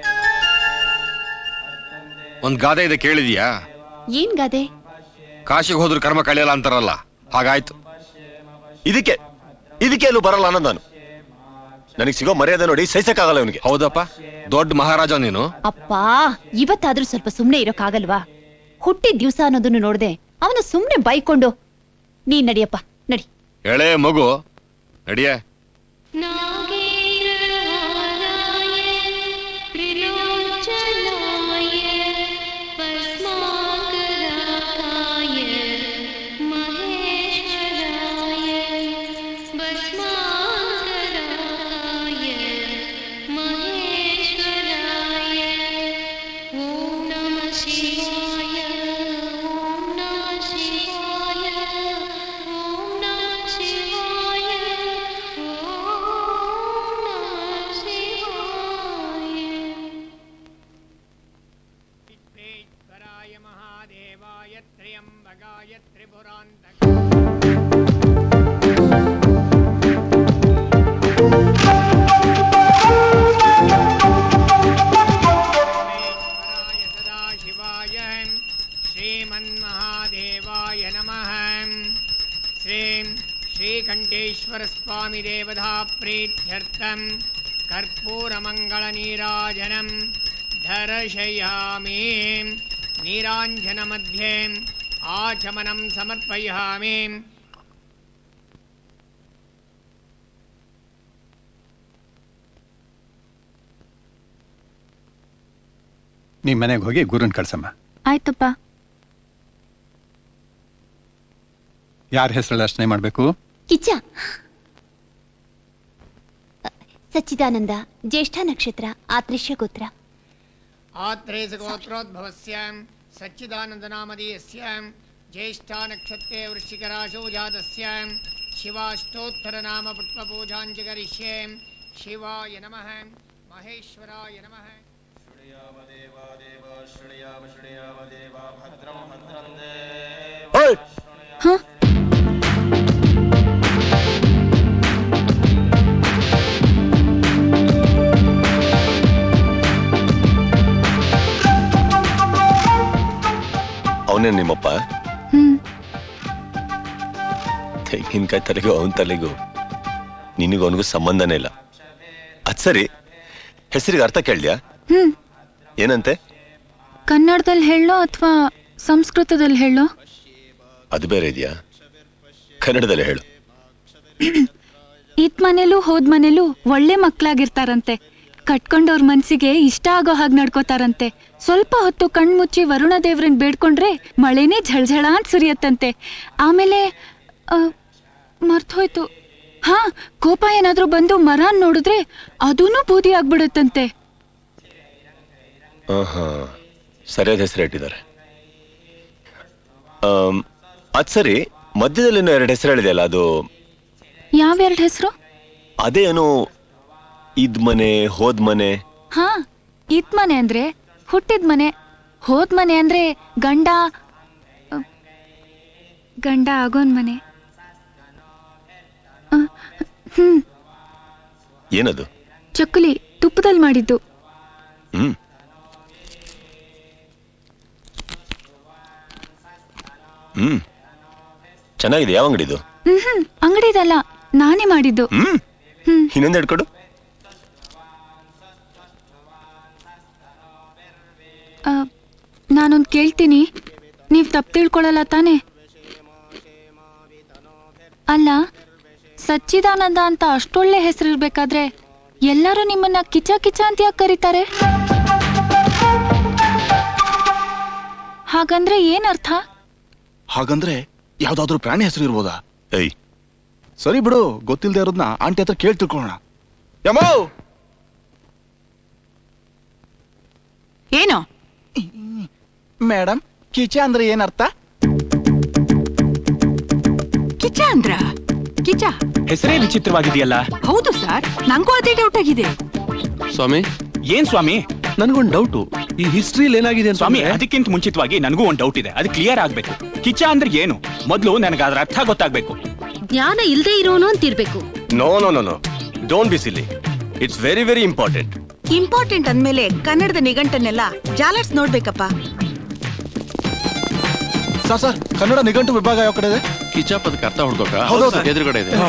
ಒಂದ್ ಗಾದೆ ಇದೆ ಕೇಳಿದ್ಯಾ ಏನ್ ಗಾದೆ ಕಾಶಿಗೆ ಹೋದ್ರು ಕರ್ಮ ಕಳಿಯಲ್ಲ ಅಂತಾರಲ್ಲ ಹಾಗಾಯ್ತು ಇದಕ್ಕೆ ಇದಕ್ಕೆ ಎಲ್ಲೂ ಬರಲ್ಲ ಅನ್ನೋದು ನಾನು ನನಗೆ ಸಿಗೋ ಮರ್ಯಾದೆ ನೋಡಿ ಸಹಿಸಕ್ಕಾಗಲ್ಲ ಇವನಿಗೆ ಹೌದಪ್ಪ ದೊಡ್ಡ ಮಹಾರಾಜ ನೀನು ಅಪ್ಪ ಇವತ್ತಾದ್ರೂ ಸ್ವಲ್ಪ ಸುಮ್ನೆ ಇರೋಕ್ಕಾಗಲ್ವಾ ಹುಟ್ಟಿದ ದಿವ್ಸ ಅನ್ನೋದನ್ನು ನೋಡ್ದೆ ಅವನ ಸುಮ್ನೆ ಬೈಕೊಂಡು ನೀನ್ ನಡಿಯಪ್ಪ ನಡಿ ಎಳೆ ಮಗು ನಡಿಯೇ श्रीमन्महादेवाय नमः श्रीं श्रीकण्ठेश्वरस्वामिदेवता प्रीत्यर्थं कर्पूरमङ्गलनीराजनं दर्शयामि नीराञ्जनमध्ये आचमनं समर्पयामि ನೀ ಮನೆಗೆ ಹೋಗಿ ಗುರುನ್ ಕಳ್ಸಮ್ಮ ಆಯ್ತಪ್ಪ ಯಾರ ಹೆಸರಲ್ಲಿ ಅರ್ಚನೆ ಮಾಡಬೇಕು ಕಿಚ್ಚ ಸಚ್ಚಿದಾನಂದ ಜ್ಯೇಷ್ಠ ನಕ್ಷತ್ರ ಆತ್ರಿಷ್ಯ ಗೋತ್ರ आत्रेयसगोत्रोद्भवस्य सच्चिदानन्दनामधेयस्य ज्येष्ठानक्षत्रे वृश्चिकराशौ जातस्य शिवाष्टोत्तरनाम पुष्पपूजाञ्च करिष्ये शिवाय नमः महेश्वराय नमः ಅವನೇ ನಿಮ್ಮಪ್ಪ ಹ್ಮ್ ತೆಂಗಿನಕಾಯಿ ತಲೆಗೂ ಅವನ ತಲೆಗೂ ನಿನಗೂ ಅವನಿಗೂ ಸಂಬಂಧನೇ ಇಲ್ಲ ಅದ್ ಸರಿ ಹೆಸರಿಗೆ ಅರ್ಥ ಕೇಳ್ದ್ಯಾ ಹ್ಮ್ ಏನಂತೆ ಕನ್ನಡದಲ್ಲಿ ಹೇಳೋ ಅಥವಾ ಸಂಸ್ಕೃತದಲ್ಲಿ ಹೇಳೋ ಅದು ಬೇರೆ ಇದೆಯಾ ಕನ್ನಡದಲ್ಲಿ ಹೇಳು ಇತ್ ಮನೇಲೂ ಹೋದ್ ಮನೇಲೂ ಒಳ್ಳೆ ಮಕ್ಳಾಗಿರ್ತಾರಂತೆ ಕಟ್ಕೊಂಡವ್ರ ಮನ್ಸಿಗೆ ಇಷ್ಟ ಆಗೋ ಹಾಗೆ ನಡ್ಕೋತಾರಂತೆ ಸ್ವಲ್ಪ ಹೊತ್ತು ಕಣ್ಮುಚ್ಚಿ ವರುಣ ದೇವ್ರನ್ ಬೇಡ್ಕೊಂಡ್ರೆ ಮಳೆನೇ ಝಳಝಳ ಅಂತ ಸುರಿಯತ್ತಂತೆ ಆಮೇಲೆ ಮರ್ತೋಯ್ತು ಹಾ ಕೋಪ ಏನಾದ್ರೂ ಬಂದು ಮರಾನ್ ನೋಡಿದ್ರೆ ಅದೂನು ಬೂದಿ ಆಗ್ಬಿಡುತ್ತಂತೆ ಆಹಾ ಸರಿಯಾದ ಹೆಸರು ಇಟ್ಟಿದ್ದಾರೆ ಆಮ್, ಅದ್ ಸರಿ ಮಧ್ಯದಲ್ಲಿ ಇನ್ನೂ ಎರಡು ಹೆಸರು ಹೇಳಿದೆಯಲ್ಲ ಅದು ಯಾವೆರಡು ಹೆಸರು ಅದೇನು ಇದ್ ಮನೆ ಹೋದ್ ಮನೆ ಹಾ ಇತ್ ಮನೆ ಅಂದ್ರೆ ಹುಟ್ಟಿದ ಮನೆ ಹೋದ್ ಮನೆ ಅಂದ್ರೆ ಗಂಡ ಅ, ಗಂಡ ಆಗೋನ್ ಮನೆ ಅ, ಹ್ಮ್ ಏನದು ಚಕ್ಕುಲಿ ತುಪ್ಪದಲ್ಲಿ ಮಾಡಿದ್ದು ಹ್ಮ್ ಹ್ಮ್ ಚೆನ್ನಾಗಿದೆ ಯಾವ ಅಂಗಡಿದು ಹ್ಮ್ ಹ್ಮ್ ಅಂಗಡಿದಲ್ಲ ನಾನೇ ಮಾಡಿದ್ದು ಹ್ಮ್ ಹ್ಮ್ ಇನ್ನೊಂದು ಹಿಡ್ಕೊಡು ಅ, ನಾನೊಂದ್ ಕೇಳ್ತೀನಿ ನೀವ್ ತಪ್ಪು ತಿಳ್ಕೊಳಲ್ಲ ತಾನೇ ಅಲ್ಲ ಸಚ್ಚಿದಾನಂದ ಅಂತ ಅಷ್ಟೊಳ್ಳೆ ಹೆಸರಿರ್ಬೇಕಾದ್ರೆ ಎಲ್ಲರೂ ನಿಮ್ಮನ್ನ ಕಿಚ ಕಿಚ ಅಂತ ಯಾಕೆ ಕರೀತಾರೆ ಹಾಗಂದ್ರೆ ಏನರ್ಥ ಹಾಗಂದ್ರೆ ಯಾವ್ದಾದ್ರೂ ಪ್ರಾಣಿ ಹೆಸರು ಇರ್ಬೋದಾ ಏಯ್ ಸರಿ ಬಿಡು ಗೊತ್ತಿಲ್ಲದೆ ಇರೋದ್ನ ಆಂಟಿ ಹತ್ರ ಕೇಳಿ ತಿಳ್ಕೊಳ್ಳೋಣ ಯಮೋ ಏನು ಮೇಡಮ್ ಕಿಚ ಅಂದ್ರೆ ಏನರ್ಥ ಕಿಚ ಅಂದ್ರ ಕಿಚ ಹೆಸರೇ ವಿಚಿತ್ರವಾಗಿದೆಯಲ್ಲ ಹೌದು ಸರ್ ನಂಗೂ ಅದೇ ಡೌಟ್ ಆಗಿದೆ ಸ್ವಾಮಿ ಏನ್ ಸ್ವಾಮಿ ನನ್ಗೊಂದು ಡೌಟು ಈ ಹಿಸ್ಟ್ರಿಲಿ ಏನಾಗಿದೆ ಅಂತ ಸ್ವಾಮಿ ಅದಕ್ಕಿಂತ ಮುಂಚಿತವಾಗಿ ನನಗೂ ಒಂದು ಡೌಟ್ ಇದೆ ಅದು ಕ್ಲಿಯರ್ ಆಗ್ಬೇಕು ಕಿಚ್ಚ ಅಂದ್ರೆ ಏನು ಮೊದಲು ನನಗೆ ಅದರ ಅರ್ಥ ಗೊತ್ತಾಗ್ಬೇಕು ಜ್ಞಾನ ಇಲ್ದೇ ಇರೋನು ಅಂತಿರ್ಬೇಕು no no no no don't be silly it's very very important important ಅಂದ್ಮೇಲೆ ಕನ್ನಡದ ನಿಘಂಟನ್ನೆಲ್ಲ ಜಾಲರ್ಸ್ ನೋಡ್ಬೇಕಪ್ಪ ಸರ್ ಸರ್ ಕನ್ನಡ ನಿಘಂಟು ವಿಭಾಗ ಯಾವ ಕಡೆ ಇದೆ ಕಿಚ್ಚ ಪದಕ್ಕೆ ಅರ್ಥ ಹುಡ್ಕೋಕ ಹೌದೌದು. ಎದುರುಗಡೆ ಇದೆ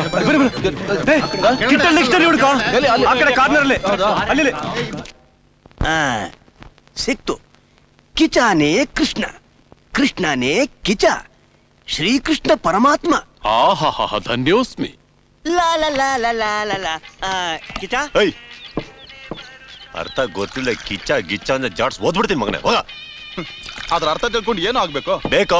ಆ, ಸಿಕ್ತು ಕಿಚಾನೇ ಕೃಷ್ಣ ಕೃಷ್ಣನೇ ಕಿಚ ಶ್ರೀಕೃಷ್ಣ ಪರಮಾತ್ಮ ಆಹಾ ಧನ್ಯೋಸ್ಮಿ ಲಾ ಲಾ ಲಾ ಲಾ ಲಾ ಲಾ ಲಾ ಆ, ಕಿಚ ಏಯ್ ಅರ್ಥ ಗೊತ್ತಿಲ್ಲ ಕಿಚ್ಚ ಗಿಚ್ಚ ಅಂದ್ರೆ ಜಾಡ್ಸ್ ಓದ್ಬಿಡ್ತೀನಿ ಮಗನೇ ಹೋಗ ಅದ್ರ ಅರ್ಥ ತಿಳ್ಕೊಂಡು ಏನು ಆಗ್ಬೇಕು ಬೇಕೋ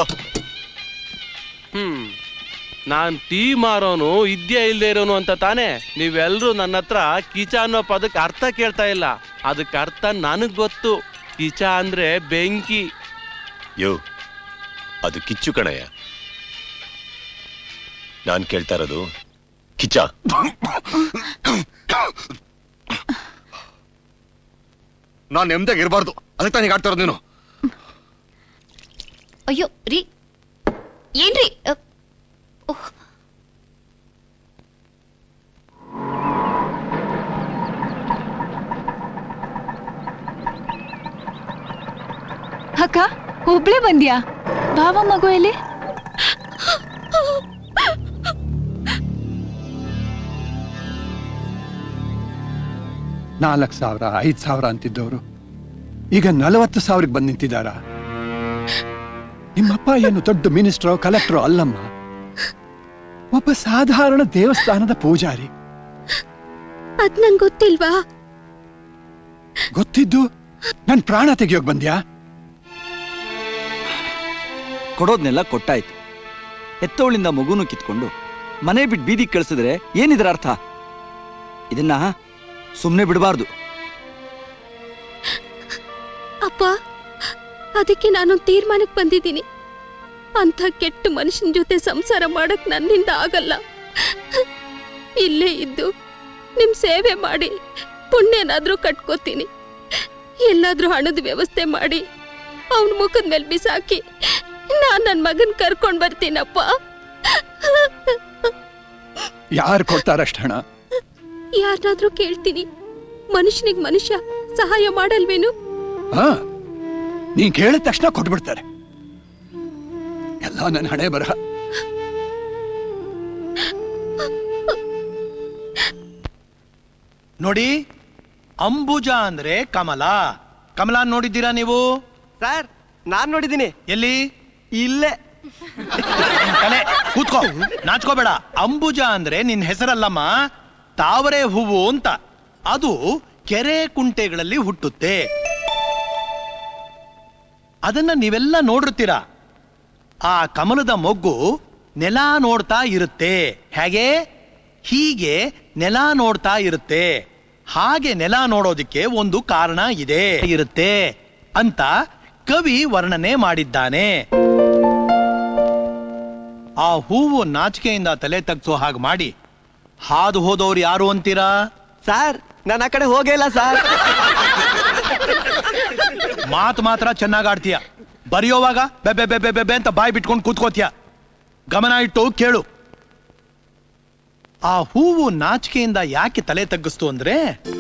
ಹ್ಮ್ ನಾನ್ ಟೀ ಮಾರೋನು ಇದ್ಯಾ ಇಲ್ದೇ ಇರೋನು ಅಂತ ತಾನೇ ನೀವೆಲ್ರೂ ನನ್ನ ಹತ್ರ ಕಿಚ ಅನ್ನೋ ಪದಕ್ಕೆ ಅರ್ಥ ಕೇಳ್ತಾ ಇಲ್ಲ ಅದಕ್ಕೆ ಅರ್ಥ ನನಗ್ ಗೊತ್ತು ಕಿಚ ಅಂದ್ರೆ ಬೆಂಕಿ ಯೋ ಅದು ಕಿಚ್ಚು ಕಣಯ್ಯ ನಾನ್ ಕೇಳ್ತಾ ಇರೋದು ಕಿಚ್ಚ ನಾನ್ ನೆಮ್ಮದಿಯಾಗಿ ಇರಬಾರ್ದು ಅದಕ್ಕೆ ತಾನೇ ಆಡ್ತಾ ಇರೋದು ನೀನು ಅಯ್ಯೋ ರೀ ಏನ್ರಿ ಅ, ಓಹ್. ಅಕ್ಕ ಒಬ್ಳೆ ಬಂದ್ಯಾ ಬಾವ ಮಗು ಎಲ್ಲಿ ನಾಲ್ಕು ಸಾವಿರ ಐದು ಸಾವಿರ ಅಂತಿದ್ದವರು ಈಗ ನಲವತ್ತು ಸಾವಿರಕ್ಕೆ ಬಂದು ನಿಂತಿದ್ದಾರ ನಿಮ್ಮಪ್ಪ ಏನು ದೊಡ್ಡ ಮಿನಿಸ್ಟ್ರೋ ಕಲೆಕ್ಟ್ರೋ ಅಲ್ಲಮ್ಮ ಒಬ್ಬ ಸಾಧಾರಣ ದೇವಸ್ಥಾನದ ಪೂಜಾರಿ ಅದ್ ನಂಗ್ ಗೊತ್ತಿಲ್ವಾ ಗೊತ್ತಿದ್ದು ನನ್ ಪ್ರಾಣ ತೆಗಿಯೋಕ್ ಬಂದ್ಯಾ ಕೊಡೋದ್ನೆಲ್ಲ ಕೊಟ್ಟಾಯ್ತು ಹೆತ್ತವಳಿಂದ ಮಗುನು ಕಿತ್ಕೊಂಡು ಮನೆ ಬಿಟ್ಟು ಬೀದಿಗೆ ಕಳಿಸಿದ್ರೆ ಏನಿದ್ರ ಅರ್ಥ ಇದನ್ನ ಸುಮ್ಮನೆ ಬಿಡಬಾರ್ದು ಅಪ್ಪ ಅದಕ್ಕೆ ನಾನೊಂದು ತೀರ್ಮಾನಕ್ಕೆ ಬಂದಿದ್ದೀನಿ ಅಂಥ ಕೆಟ್ಟ ಮನುಷ್ಯನ ಜೊತೆ ಸಂಸಾರ ಮಾಡಕ್ ನನ್ನಿಂದ ಆಗಲ್ಲ ಇಲ್ಲೇ ಇದ್ದು ನಿಮ್ ಸೇವೆ ಮಾಡಿ ಪುಣ್ಯನಾದ್ರೂ ಕಟ್ಕೋತೀನಿ ಎಲ್ಲಾದ್ರೂ ಹಣದ ವ್ಯವಸ್ಥೆ ಮಾಡಿ ಅವನ ಮುಖದ ಮೇಲೆ ಬಿಸಾಕಿ ನಾನ್ ನನ್ ಮಗನ್ ಕರ್ಕೊಂಡ್ ಬರ್ತೀನಪ್ಪ ಯಾರು ಕೊಡ್ತಾರಷ್ಟ ಹಣ ಯಾರನ್ನಾದ್ರೂ ಕೇಳ್ತೀನಿ ಮನುಷ್ಯನಿಗೆ ಮನುಷ್ಯ ಸಹಾಯ ಮಾಡಲ್ವೇನು ಹಾ ನೀನ್ ಕೇಳಿದ ತಕ್ಷಣ ಕೊಟ್ಬಿಡ್ತಾರೆ ಎಲ್ಲ ನನ್ನ ಹಣೆ ಬರಹ ನೋಡಿ ಅಂಬುಜ ಅಂದ್ರೆ ಕಮಲ ಕಮಲ ನೋಡಿದ್ದೀರಾ ನೀವು ಸರ್ ನಾನ್ ನೋಡಿದ್ದೀನಿ ಎಲ್ಲಿ ಇಲ್ಲೇ ಕಲೆ ಕೂತ್ಕೋ ನಾಚ್ಕೋಬೇಡ ಅಂಬುಜ ಅಂದ್ರೆ ನಿನ್ ಹೆಸರಲ್ಲಮ್ಮ ತಾವರೆ ಹೂವು ಅಂತ ಅದು ಕೆರೆ ಕುಂಟೆಗಳಲ್ಲಿ ಹುಟ್ಟುತ್ತೆ ಅದನ್ನ ನೀವೆಲ್ಲ ನೋಡಿರ್ತೀರ ಆ ಕಮಲದ ಮೊಗ್ಗು ನೆಲ ನೋಡ್ತಾ ಇರುತ್ತೆ ಹೇಗೆ ಹೀಗೆ ನೆಲ ನೋಡ್ತಾ ಇರುತ್ತೆ ಹಾಗೆ ನೆಲ ನೋಡೋದಿಕ್ಕೆ ಒಂದು ಕಾರಣ ಇದೆ ಇರುತ್ತೆ ಅಂತ ಕವಿ ವರ್ಣನೆ ಮಾಡಿದ್ದಾನೆ ಆ ಹೂವು ನಾಚಿಕೆಯಿಂದ ತಲೆ ತಗ್ಸೋ ಹಾಗೆ ಮಾಡಿ ಹಾದು ಹೋದವ್ರು ಯಾರು ಅಂತೀರಾ ಸರ್ ನಾನು ಆ ಕಡೆ ಹೋಗೇ ಇಲ್ಲ ಸರ್ ಮಾತು ಮಾತ್ರ ಚೆನ್ನಾಗ್ ಆಡ್ತೀಯ ಬರೆಯೋವಾಗ ಬೆಬೆ ಬೆಬೆ ಬೆಬೆ ಅಂತ ಬಾಯಿ ಬಿಟ್ಕೊಂಡು ಕೂತ್ಕೋತೀಯ ಗಮನ ಇಟ್ಟು ಕೇಳು ಆ ಹೂವು ನಾಚಿಕೆಯಿಂದ ಯಾಕೆ ತಲೆ ತಗ್ಗಿಸ್ತು ಅಂದ್ರೆ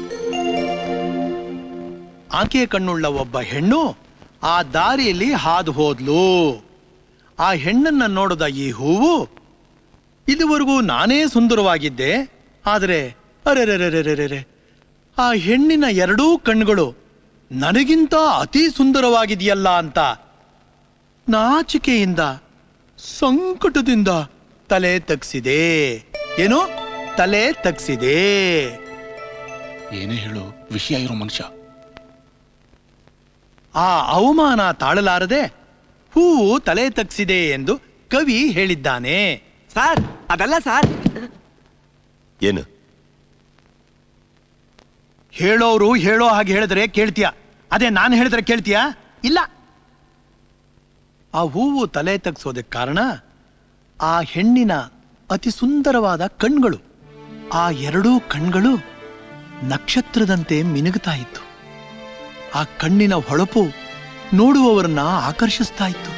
ಆಕೆ ಕಣ್ಣುಳ್ಳ ಒಬ್ಬ ಹೆಣ್ಣು ಆ ದಾರಿಯಲ್ಲಿ ಹಾದು ಹೋದ್ಲು ಆ ಹೆಣ್ಣನ್ನ ನೋಡಿದ ಈ ಹೂವು ಇದುವರೆಗೂ ನಾನೇ ಸುಂದರವಾಗಿದ್ದೆ ಆದರೆ ಅರೆರೆರೆರೆರೆರೆ ಆ ಹೆಣ್ಣಿನ ಎರಡೂ ಕಣ್ಣುಗಳು ನನಗಿಂತ ಅತಿ ಸುಂದರವಾಗಿದೆಯಲ್ಲ ಅಂತ ನಾಚಿಕೆಯಿಂದ ಸಂಕಟದಿಂದ ತಲೆ ತಗ್ಸಿದೆ ಏನು ತಲೆ ತಗ್ಸಿದೆ ಏನೇ ಹೇಳು ವಿಷಯ ಇರೋ ಮನುಷ್ಯ ಆ ಅವಮಾನ ತಾಳಲಾರದೆ ಹೂವು ತಲೆ ತಗ್ಸಿದೆ ಎಂದು ಕವಿ ಹೇಳಿದ್ದಾನೆ ಸರ್ ಅದಲ್ಲ ಸರ್ ಏನು ಹೇಳೋರು ಹೇಳೋ ಹಾಗೆ ಹೇಳಿದ್ರೆ ಕೇಳ್ತೀಯ ಅದೇ ನಾನು ಹೇಳಿದ್ರೆ ಕೇಳ್ತೀಯ ಇಲ್ಲ ಆ ಹೂವು ತಲೆ ತಗ್ಸೋದಕ್ಕೆ ಕಾರಣ ಆ ಹೆಣ್ಣಿನ ಅತಿ ಸುಂದರವಾದ ಕಣ್ಗಳು ಆ ಎರಡೂ ಕಣ್ಗಳು ನಕ್ಷತ್ರದಂತೆ ಮಿನುಗುತ್ತಾ ಇತ್ತು ಆ ಕಣ್ಣಿನ ಹೊಳಪು ನೋಡುವವರನ್ನ ಆಕರ್ಷಿಸ್ತಾ ಇತ್ತು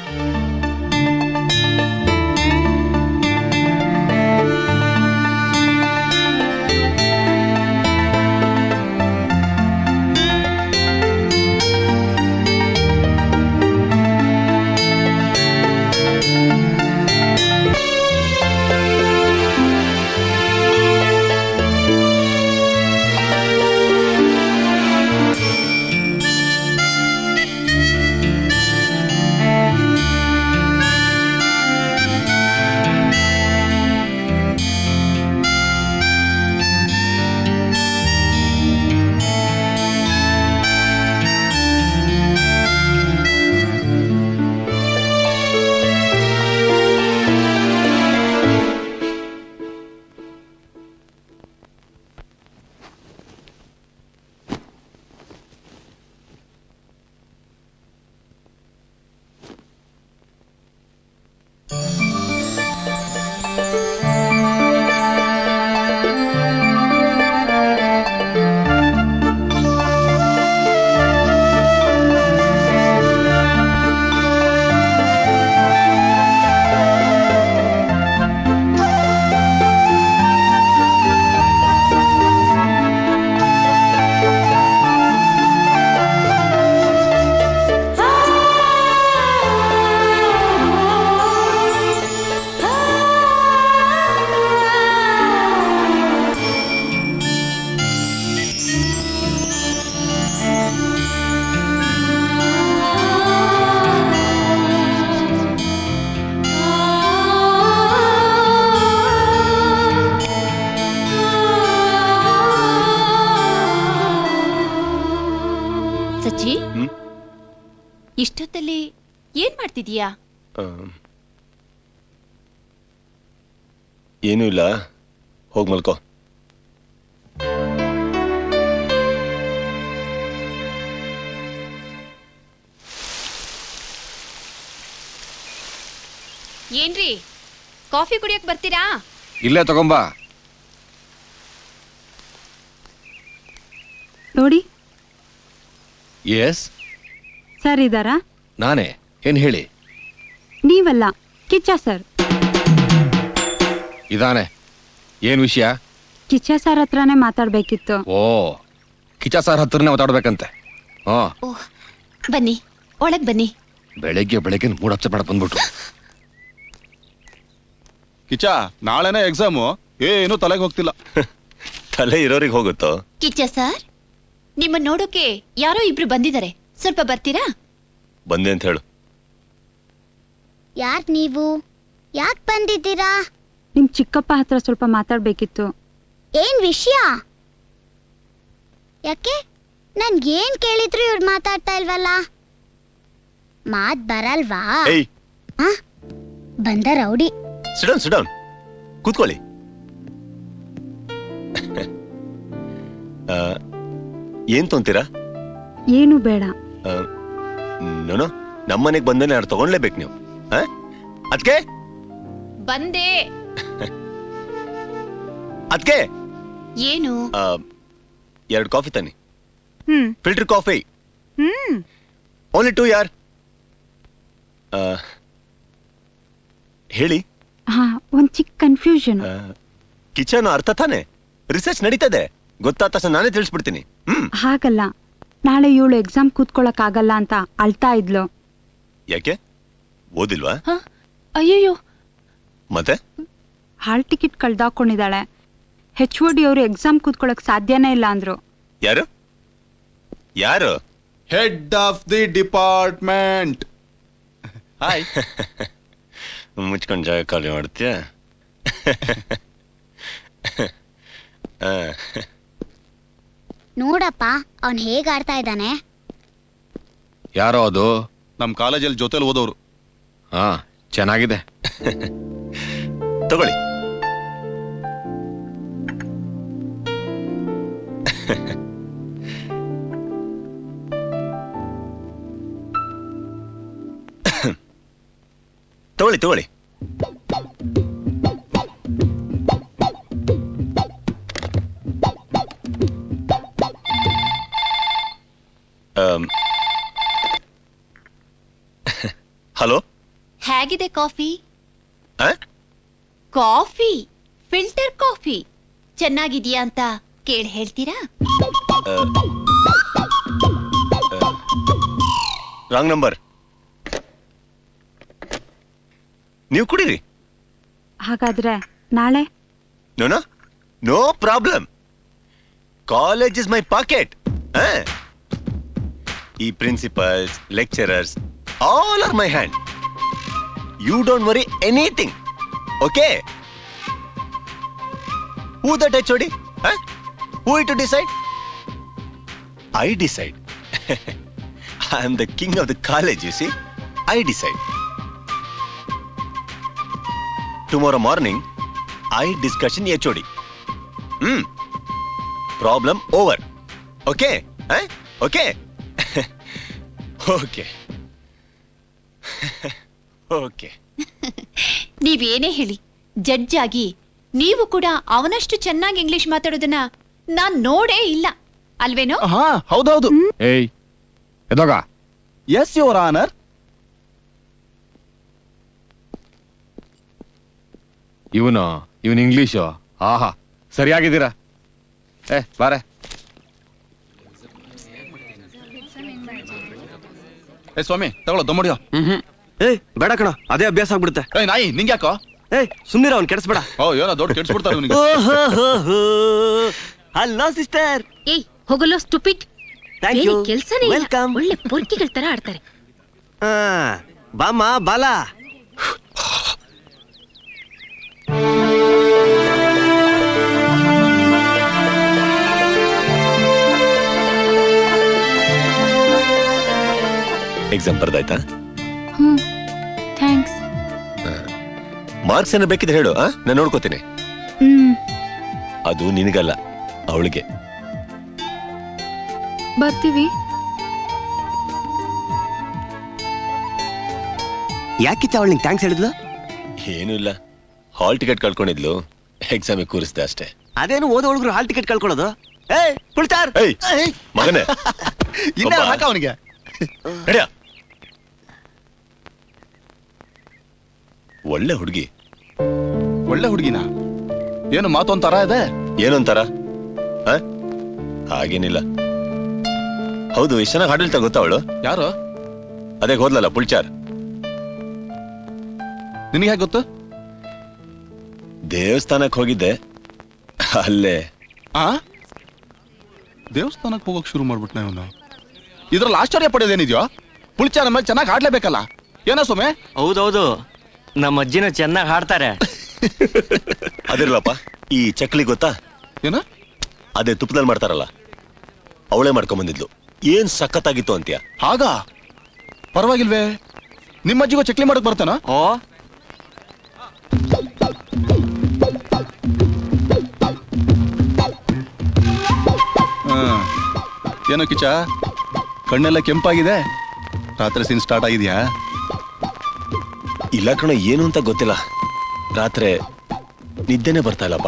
ಸಚ್ಚಿ ಇಷ್ಟೊತ್ತಲ್ಲಿ ಏನ್ ಮಾಡ್ತಿದೀಯಾ ಏನೂ ಇಲ್ಲ ಹೋಗ್ ಮಲ್ಕೋ ಏನ್ರಿ ಕಾಫಿ ಕುಡಿಯಕ್ ಬರ್ತೀರಾ ಇಲ್ಲೇ ತಗೊಂಬಾ ನೋಡಿ ಎಸ್ ಸರ್ ಇದಾರಾ ನಾನೇ ಏನ್ ಹೇಳಿ ನೀವಲ್ಲ ಕಿಚ್ಚ ಸರ್ ಇದಾನೆ ಏನ್ ವಿಷಯ ಕಿಚ್ಚ ಸರ್ ಹತ್ರನೇ ಮಾತಾಡ್ಬೇಕಿತ್ತು ಓ ಕಿಚ ಸಾರ್ ಹತ್ರನೇ ಮಾತಾಡ್ಬೇಕಂತೆ ಹಾ ಬನ್ನಿ ಒಳಗ್ ಬನ್ನಿ ಬೆಳಗ್ಗೆ ಬೆಳಗ್ಗೆ ಮೂಡ್ ಅಪ್ಸೆಟ್ ಮಾಡಕ್ ಬಂದ್ಬಿಟ್ರು ಕಿಚ್ಚ ನಾಳೆನೇ ಎಕ್ಸಾಮು ಏನು ತಲೆಗೆ ಹೋಗ್ತಿಲ್ಲ ತಲೆ ಇರೋರಿಗೆ ಹೋಗುತ್ತೋ ಕಿಚ್ಚ ಸರ್ ನಿಮ್ಮ ನೋಡೋಕೆ ಯಾರೋ ಇಬ್ರು ಬಂದಿದ್ದಾರೆ ಸ್ವಲ್ಪ ಬರ್ತೀರಾ ಬಂದೆ ಅಂತ ಹೇಳು ಯಾರ್ ನೀವು ಯಾಕ್ ಬಂದಿದ್ದೀರಾ ನಿಮ್ ಚಿಕ್ಕಪ್ಪ ಹತ್ರ ಸ್ವಲ್ಪ ಮಾತಾಡ್ಬೇಕಿತ್ತು ಏನ್ ವಿಷಯ ಯಾಕೆ ನನ್ಗೇನ್ ಕೇಳಿದ್ರು ಇವ್ರು ಮಾತಾಡ್ತಾ ಇಲ್ವಲ್ಲ ಮಾತ್ ಬರಲ್ವಾ ಏಯ್ ಆ? ಬಂದ ರೌಡಿ ಸಿಡೌನ್ ಸಿಡೌನ್ ಕೂತ್ಕೊಳ್ಳಿ ಆ, ಏನ್ ತೊಂತೀರಾ ಏನು ಬೇಡ ನೋನು ನಮ್ಮನೆಗೆ ಬಂದೇ ನಾನು ತಗೊಂಡ್ಲೇಬೇಕು ನೀವು ಅದಕ್ಕೆ ಬಂದೆ ಅದಕ್ಕೆ ಏನು ಎರಡು ಕಾಫಿ ತನ್ನಿ ಹ್ಮ್ ಫಿಲ್ಟರ್ ಕಾಫಿ ಹ್ಮ್ ಓನ್ಲಿ ಟೂ ಯಾರ್ ಆ, ಹೇಳಿ ಹಾ ಒಂದ್ ಚಿಕ್ಕ ಕನ್ಫ್ಯೂಷನ್ ಕಿಚನ್ ಅರ್ಥ ತಾನೆ ರಿಸರ್ಚ್ ನಡೀತದೆ ಗೊತ್ತಾದ ತಕ್ಷಣ ನಾನೇ ತಿಳಿಸ್ಬಿಡ್ತೀನಿ ಹ್ಮ್ ಹಾಗಲ್ಲ ನಾಳೆ ಇವಳು ಎಕ್ಸಾಮ್ ಕೂತ್ಕೊಳಕ್ ಆಗಲ್ಲ ಅಂತ ಅಳ್ತಾ ಇದ್ಲು ಯಾಕೆ ಓದಿಲ್ವಾ ಅಯ್ಯಯ್ಯೋ ಮತ್ತೆ ಹಾಲ್ ಟಿಕೆಟ್ ಕಳ್ದಾಕೊಂಡಿದ್ದಾಳೆ ಹೆಚ್ ಒ ಡಿ ಅವರು ಎಕ್ಸಾಮ್ ಕೂತ್ಕೊಳಕ್ ಸಾಧ್ಯನೇ ಇಲ್ಲ ಅಂದ್ರು ಯಾರು ಯಾರು ಹೆಡ್ ಆಫ್ ದಿ ಡಿಪಾರ್ಟ್ಮೆಂಟ್ ಹಾಯ್ ಮುಚ್ಕೊಂಡು ಜಾಗ ಖಾಲಿ ಮಾಡ್ತೀಯ ಆ, ನೋಡಪ್ಪ ಅವ್ನ್ ಹೇಗ್ ಆಡ್ತಾ ಇದ್ದಾನೆ ಯಾರೋ ಅದು ನಮ್ ಕಾಲೇಜಲ್ಲಿ ಜೊತೆಲಿ ಓದೋರು ಹಾ ಚೆನ್ನಾಗಿದೆ ತಗೊಳ್ಳಿ ತಗೊಳ್ಳಿ ತಗೊಳ್ಳಿ ಆಮ್. ಹಲೋ ಹೇಗಿದೆ ಕಾಫಿ ಆ? ಕಾಫಿ ಫಿಲ್ಟರ್ ಕಾಫಿ ಚೆನ್ನಾಗಿದ್ಯಾ ಅಂತ ಕೇಳಿ ಹೇಳ್ತೀರಾ ರಾಂಗ್ ನಂಬರ್ ನೀವು ಕುಡೀರಿ ಹಾಗಾದ್ರೆ ನಾಳೆ No, no. No problem. College is my pocket. Huh? E principals, lecturers, all are my hand. You don't worry anything. Okay? Who that HOD? Huh? Who it to decide? I decide. I am the king of the college, you see. I decide. Tomorrow morning, I discussion HOD. Hmm. Problem over. Okay? Huh? Okay? okay. okay. ನೀವೇನೇ ಹೇಳಿ judge ಆಗಿ ನೀವು ಕೂಡ ಅವನಷ್ಟು ಚೆನ್ನಾಗಿ English ಮಾತಾಡೋದನ್ನ ನಾನ್ ನೋಡೇ ಇಲ್ಲ ಅಲ್ವೇನೋ ಹಾ ಹೌದೌದು ಏಯ್ ಎದೋಗ ಎಸ್ ಯುವರ್ ಆನರ್ ಇವನು ಇವನ್ ಇಂಗ್ಲೀಷು ಆಹಾ ಸರಿಯಾಗಿದ್ದೀರಾ ಏ ಬಾರೆ ಏ ಸ್ವಾಮಿ ತಗೊಳ್ಳೋ ದಮ್ಮಡಿಯೋ ಏಯ್ ಬೇಡ ಕಣ ಅದೇ ಅಭ್ಯಾಸ ಆಗ್ಬಿಡುತ್ತೆ ಏಯ್ ನಾಯಿ ನಿಂಗೆ ಯಾಕೋ ಏಯ್ ಸುಮ್ನಿರ ಅವ್ನು ಕೆಡಿಸ್ಬೇಡ ಓ ಏನೋ ದೊಡ್ಡ ಕೆಡ್ಸ್ಬಿಡ್ತಾರೆ ಇವನಿಗೆ ಹಲೋ ಸಿಸ್ಟರ್ ಏಯ್ ಹೋಗಲ್ಲೋ ಸ್ಟುಪಿಟ್ Thank you. ಕೆಲ್ಸನೇ ಇಲ್ಲ. Welcome. ಒಳ್ಳೆ ಪೊರ್ಕಿಗಳ ತರ ಆಡ್ತಾರೆ ಹಾ ಬಾಮ್ಮ ಬಾಲ ಎಕ್ಸಾಮ್ ಬರ್ದಾಯ್ತಾ ಹ್ಮ್ ಥ್ಯಾಂಕ್ಸ್ ಮಾರ್ಕ್ಸ್ ಏನೋ ಬೇಕಿದ್ರೆ ಹೇಳು ಆ? ನಾನು ನೋಡ್ಕೋತೀನಿ ಹ್ಮ್ ಅದು ನಿನಗಲ್ಲ ಅವಳಿಗೆ ಬರ್ತೀವಿ ಯಾಕಿತ್ತ ಅವಳು ನಿಂಗೆ ಥ್ಯಾಂಕ್ಸ್ ಹೇಳಿದ್ಲು ಏನೂ ಇಲ್ಲ ಹಾಲ್ ಟಿಕೆಟ್ ಕಳ್ಕೊಂಡಿದ್ಲು ಎಕ್ಸಾಮಿಗೆ ಕೂರಿಸ್ದೆ ಅಷ್ಟೇ ಅದೇನು ಓದೋ ಹುಡುಗರು ಹಾಲ್ ಟಿಕೆಟ್ ಕಳ್ಕೊಳ್ಳೋದು ಏ ಪುಳ್ತಾರ್ ಏಯ್ ಮಗನೇ ಇನ್ನ ಒಬ್ಬ- ಹಾಕ ಅವನಿಗೆ ನಡ್ಯ ಒಳ್ಳೆ ಹುಡುಗಿ ಒಳ್ಳೆ ಹುಡುಗಿನ ಏನು ಮಾತೊಂಥರ ಇದೆ ಏನೊಂತಾರ ಆ? ಹಾಗೇನಿಲ್ಲ ಹೌದು ಎಷ್ಟು ಚೆನ್ನಾಗಿ ಹಾಡು ಹೇಳ್ತಾ ಗೊತ್ತಾ ಅವಳು ಯಾರು ಅದೇ ಹೋದ್ಲಲ್ಲ ಪುಲ್ಚಾರ್ ನಿನಗೆ ಹೇಗೆ ಗೊತ್ತು ದೇವಸ್ಥಾನಕ್ಕೆ ಹೋಗಿದ್ದೆ ಅಲ್ಲೇ ಆ ದೇವಸ್ಥಾನಕ್ಕೆ ಹೋಗೋಕೆ ಶುರು ಮಾಡ್ಬಿಟ್ನ ಇವನು ಇದ್ರಲ್ಲಿ ಆಶ್ಚರ್ಯ ಪಡೋದೇನಿದ್ಯೋ ಪುಳ್ಚಾರ ಮೇಲೆ ಚೆನ್ನಾಗಿ ಹಾಡ್ಲೇಬೇಕಲ್ಲ ಏನೋ ಸುಮೆ ಹೌದೌದು ನಮ್ಮ ಅಜ್ಜಿನ ಚೆನ್ನಾಗಿ ಹಾಡ್ತಾರೆ ಅದಿರ್ಲಪ್ಪ ಈ ಚಕ್ಲಿ ಗೊತ್ತಾ ಏನ ಅದೇ ತುಪ್ಪದಲ್ಲಿ ಮಾಡ್ತಾರಲ್ಲ ಅವಳೇ ಮಾಡ್ಕೊಂಬಂದಿದ್ಲು ಏನ್ ಸಖತ್ತಾಗಿತ್ತು ಅಂತ್ಯ ಹಾಗ ಪರವಾಗಿಲ್ವೇ ನಿಮ್ಮ ಅಜ್ಜಿಗೂ ಚಕ್ಲಿ ಮಾಡಕ್ ಬರ್ತಾನ ಓ ಹ್ಮ್. ಏನೋ ಕಿಚ್ಚ ಕಣ್ಣೆಲ್ಲ ಕೆಂಪಾಗಿದೆ ರಾತ್ರಿ ಸೀನ್ ಸ್ಟಾರ್ಟ್ ಆಗಿದ್ಯಾ ಇಲ್ಲ ಕಣ ಏನು ಅಂತ ಗೊತ್ತಿಲ್ಲ ರಾತ್ರಿ ನಿದ್ದೆನೆ ಬರ್ತಾ ಇಲ್ಲಪ್ಪ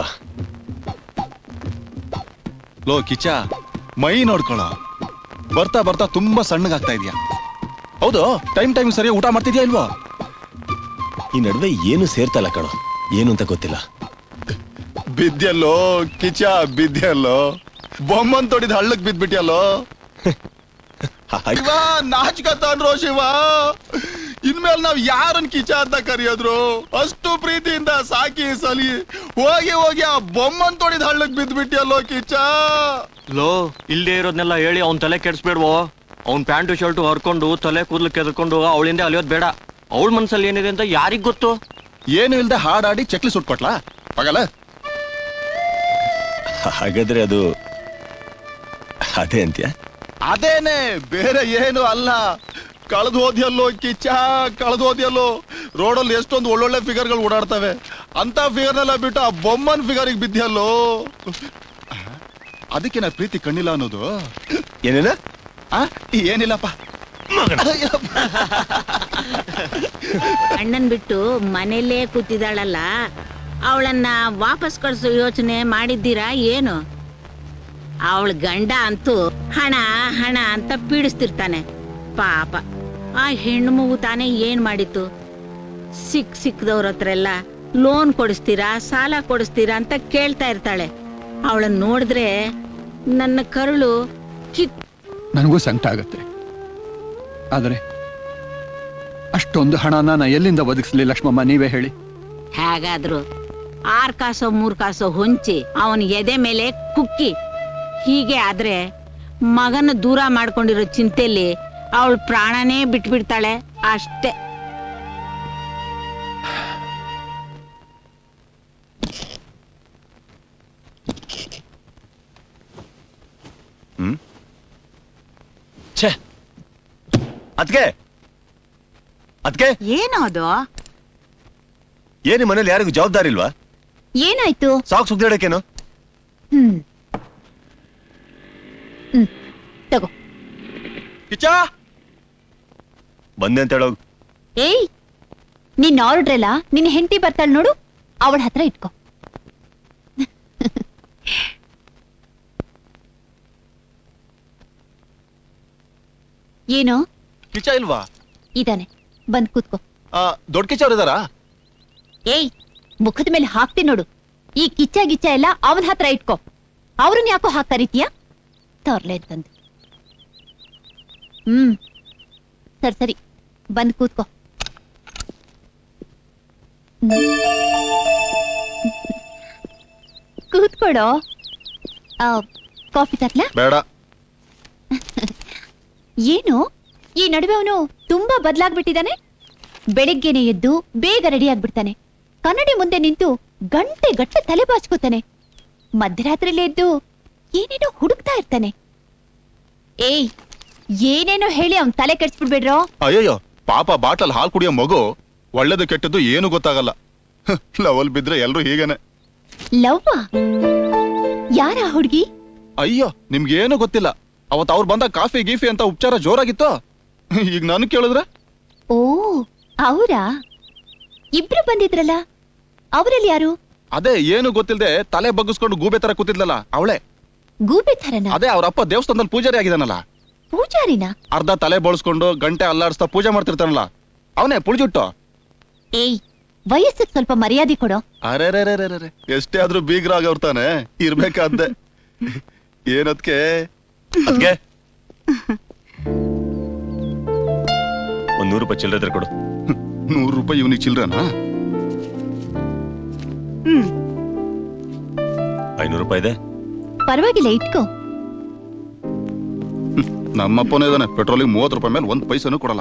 ಲೋ ಕಿಚ್ಚ ಮೈ ನೋಡ್ಕೊಳ ಬರ್ತಾ ಬರ್ತಾ ತುಂಬಾ ಸಣ್ಣಗಾಗ್ತಾ ಇದೆಯಾ ಹೌದು ಟೈಮ್ ಟೈಮ್ ಸರಿ ಊಟ ಮಾಡ್ತಿದ್ಯಾ ಇಲ್ವೋ ಈ ನಡುವೆ ಏನು ಸೇರ್ತಾ ಇಲ್ಲ ಕಣ ಏನು ಅಂತ ಗೊತ್ತಿಲ್ಲ ಬಿದ್ಯಲ್ಲೋ ಕಿಚ್ಚ ಬಿದ್ಯಲ್ಲೋ ಬೊಮ್ಮನ್ ತೊಡಿದ ಹಳ್ಳಕ್ ಬಿದ್ಬಿಟ್ಯಲ್ಲೋ ಶಿವ ನಾಚ್ಕತಾನ್ರೋ ಶಿವ ಇನ್ಮೇಲೆ ನಾವ್ ಯಾರನ್ ಕಿಚ್ಚ ಅಂತ ಕರೆಯೋದ್ರು ಅಷ್ಟು ಪ್ರೀತಿಯಿಂದ ಸಾಕಿ ಸಲಿ ಹೋಗಿ ಹೋಗಿ ಆ ಬೊಮ್ಮನ್ ತೊಡಿದ ಹಳ್ಳಕ್ ಬಿದ್ಬಿಟ್ಯಲ್ಲೋ ಕಿಚ್ಚ ಲೋ ಇಲ್ದೇ ಇರೋದ್ನೆಲ್ಲ ಹೇಳಿ ಅವ್ನ್ ತಲೆ ಕೆಡಿಸ್ಬೇಡ್ವೋ ಅವ್ನ್ ಪ್ಯಾಂಟು ಶರ್ಟು ಹರ್ಕೊಂಡು ತಲೆ ಕೂದಲು ಕೆದ್ಕೊಂಡು ಅವಳಿಂದ ಅಲಿಯೋದ್ ಬೇಡ ಅವಳ ಮನ್ಸಲ್ಲಿ ಏನಿದೆ ಅಂತ ಯಾರಿಗ್ ಗೊತ್ತು ಏನು ಇಲ್ದೆ ಹಾಡಾಡಿ ಚಕ್ಲಿ ಸುಟ್ಕೊಟ್ಲಾ ಆಗಲ್ಲ ಹಾಗಾದ್ರೆ ಅದು ಅದೇ ಅಂತ್ಯ ಅದೇನೆ ಬೇರೆ ಏನು ಅಲ್ಲ ಕಳೆದು ಹೋದ್ಯಲ್ಲೋ ಕಿಚ್ಚ ಕಳೆದು ಹೋದ್ಯಲ್ಲೋ ರೋಡಲ್ಲಿ ಎಷ್ಟೊಂದು ಒಳ್ಳೊಳ್ಳೆ ಫಿಗರ್ಗಳು ಓಡಾಡ್ತವೆ ಅಂತ ಫಿಗರ್ನೆಲ್ಲ ಬಿಟ್ಟು ಆ ಬೊಮ್ಮನ್ ಫಿಗರಿಗೆ ಬಿದ್ಯಲ್ಲೋ ಅದಕ್ಕೆ ನಾ ಪ್ರೀತಿ ಕಣ್ಣಿಲ್ಲ ಅನ್ನೋದು ಏನೇನ ಆ ಏನಿಲ್ಲಪ್ಪ ಅಣ್ಣನ್ ಬಿಟ್ಟು ಮನೆಯಲ್ಲೇ ಕೂತಿದ್ದಾಳಲ್ಲ ಅವಳನ್ನ ವಾಪಸ್ ಕಳ್ಸೋ ಯೋಚನೆ ಮಾಡಿದ್ದೀರಾ ಏನು ಅವಳ ಗಂಡ ಅಂತೂ ಹಣ ಹಣ ಅಂತ ಪೀಡಿಸ್ತಿರ್ತಾನೆ ಪಾಪ ಆ ಹೆಣ್ಣು ಮಗು ತಾನೇ ಏನ್ ಮಾಡಿತ್ತು ಸಿಕ್ ಸಿಕ್ಕದವ್ರ ಹತ್ರ ಎಲ್ಲ ಲೋನ್ ಕೊಡಿಸ್ತೀರಾ ಸಾಲ ಕೊಡಿಸ್ತೀರಾ ಅಂತ ಕೇಳ್ತಾ ಇರ್ತಾಳೆ ಅವಳನ್ನ ನೋಡಿದ್ರೆ ನನ್ನ ಕರುಳು ಕಿತ್ ನನಗೂ ಸಂಕಟ ಆಗತ್ತೆ ಆದರೆ ಅಷ್ಟೊಂದು ಹಣನ ನಾ ಎಲ್ಲಿಂದ ಒದಗಿಸ್ಲಿ ಲಕ್ಷ್ಮಮ್ಮ ನೀವೇ ಹೇಳಿ ಹೇಗಾದ್ರು ಆರ್ ಕಾಸೋ ಮೂರ್ ಕಾಸೋ ಹೊಂಚಿ ಅವನ ಎದೆ ಮೇಲೆ ಕುಕ್ಕಿ ಹೀಗೆ ಆದ್ರೆ ಮಗನ ದೂರ ಮಾಡ್ಕೊಂಡಿರೋ ಚಿಂತೆಯಲ್ಲಿ ಅವಳ ಪ್ರಾಣನೇ ಬಿಟ್ಬಿಡ್ತಾಳೆ ಅಷ್ಟೇ ಹ್ಮ್ ಛೇ ಅದ್ಕೆ ಅದ್ಕೆ ಏನೋ ಅದು ಏನ್ ಈ ಮನೇಲಿ ಯಾರಿಗೂ ಜವಾಬ್ದಾರಿ ಇಲ್ವಾ ಏನಾಯ್ತು ಸಾಕು ಸುಗ್ದಿಡಕ್ಕೇನು ಹ್ಮ್ ಹ್ಮ್ ತಗೋ ಕಿಚ್ಚ ಬಂದೆ ಅಂತ ಹೇಳೋಗ್ ಏಯ್ ನಿನ್ ಆರ್ಡ್ರಲ್ಲ ನಿನ್ನ ಹೆಂಡತಿ ಬರ್ತಾಳ ನೋಡು ಅವಳ ಹತ್ರ ಇಟ್ಕೋ ಏನು ಕಿಚ್ಚ ಇಲ್ವಾ ಇದಾನೆ ಬಂದ್ ಕೂತ್ಕೋ ಆ, ದೊಡ್ಡ ಕಿಚ್ಚ ಅವ್ರು ಇದಾರಾ ಏಯ್ ಮುಖದ ಮೇಲೆ ಹಾಕ್ತೀನಿ ನೋಡು ಈ ಕಿಚ್ಚ ಗಿಚ್ಚ ಎಲ್ಲ ಅವನ ಹತ್ರ ಇಟ್ಕೋ ಅವ್ರನ್ನ ಯಾಕೋ ಹಾಕ್ ಕರಿತೀಯ ತರ್ಲೆ ತಂದು ಹ್ಮ್ ಸರಿ ಸರಿ ಬಂದ್ ಕೂತ್ಕೋ ಹ್ಮ್. ಕೂತ್ಕೊಡೋ ಆ, ಕಾಫಿ ತರ್ಲಾ ಬೇಡ ಏನು ಈ ನಡುವೆ ಅವನು ತುಂಬಾ ಬದಲಾಗ್ಬಿಟ್ಟಿದ್ದಾನೆ ಬೆಳಿಗ್ಗೆನೆ ಎದ್ದು ಬೇಗ ರೆಡಿ ಆಗ್ಬಿಡ್ತಾನೆ ಕನ್ನಡಿ ಮುಂದೆ ನಿಂತು ಗಂಟೆ ಗಟ್ಟಲೆ ತಲೆ ಬಾಚ್ಕೋತಾನೆ ಮಧ್ಯರಾತ್ರಿಲಿ ಎದ್ದು ಏನೇನೋ ಹುಡುಕ್ತಾ ಇರ್ತಾನೆ ಏಯ್ ಏನೇನೋ ಹೇಳಿ ಅವ್ನ್ ತಲೆ ಕೆಡ್ಸ್ಬಿಡ್ಬೇಡ್ರೋ ಅಯ್ಯಯ್ಯೋ ಪಾಪ ಬಾಟಲ್ ಹಾಲು ಕುಡಿಯೋ ಮಗು ಒಳ್ಳೇದು ಕೆಟ್ಟದ್ದು ಏನು ಗೊತ್ತಾಗಲ್ಲ ಲವಲ್ ಬಿದ್ರೆ ಎಲ್ರು ಹೀಗೇನೆ ಲವ್ವಾ ಯಾರ ಹುಡುಗಿ ಅಯ್ಯೋ ನಿಮ್ಗೇನು ಗೊತ್ತಿಲ್ಲ ಅವತ್ ಅವ್ರು ಬಂದ ಕಾಫಿ ಗೀಫಿ ಅಂತ ಉಪಚಾರ ಜೋರಾಗಿತ್ತು ಈಗ ನಾನು ಕೇಳಿದ್ರೆ ಓ ಅವರಾ ಇಬ್ರು ಬಂದಿದ್ರಲ್ಲ ಅವರಲ್ಲಿ ಯಾರು ಅದೇ ಏನು ಗೊತ್ತಿಲ್ಲದೆ ತಲೆ ಬಗ್ಗಿಸ್ಕೊಂಡು ಗೂಬೆ ತರ ಕೂತಿದ್ಲಲ್ಲ ಅವಳೆ ಗೂಬೆ ಥರನ ಅದೇ ಅವ್ರ ಅಪ್ಪ ದೇವಸ್ಥಾನದಲ್ಲಿ ಪೂಜಾರಿ ಆಗಿದಾನಲ್ಲ ಪೂಜಾರಿನ ಅರ್ಧ ತಲೆ ಬಳಸ್ಕೊಂಡು ಗಂಟೆ ಅಲ್ಲಾಡಿಸ್ತಾ ಪೂಜೆ ಮಾಡ್ತಿರ್ತಾನಲ್ಲ ಅವನೇ ಪುಳಿಜುಟ್ಟು ಏಯ್ ವಯಸ್ಸಿಗೆ ಸ್ವಲ್ಪ ಮರ್ಯಾದೆ ಕೊಡೋ ಅರೆ ಎಷ್ಟೇ ಆದ್ರೂ ಬೀಗ್ರಾಗವ್ರ ತಾನೆ ಇರ್ಬೇಕಾದ್ದೆ ಏನದ್ಕೆ ಅದ್ಕೆ ಒಂದ್ ನೂರು ರೂಪಾಯಿ ಚಿಲ್ಲರೆ ಕೊಡು ನೂರು ರೂಪಾಯಿ ಇವನಿಗೆ ಚಿಲ್ರನಾ ಹ್ಮ್ ಐನೂರು ರೂಪಾಯಿ ಇದೆ ಪರವಾಗಿಲ್ಲ ಇಟ್ಕೋ ನಮ್ಮಪ್ಪನೇ ಇದಾನೆ ಪೆಟ್ರೋಲಿಗೆ ಮೂವತ್ತು ರೂಪಾಯಿ ಮೇಲೆ ಒಂದ್ ಪೈಸನೂ ಕೊಡಲ್ಲ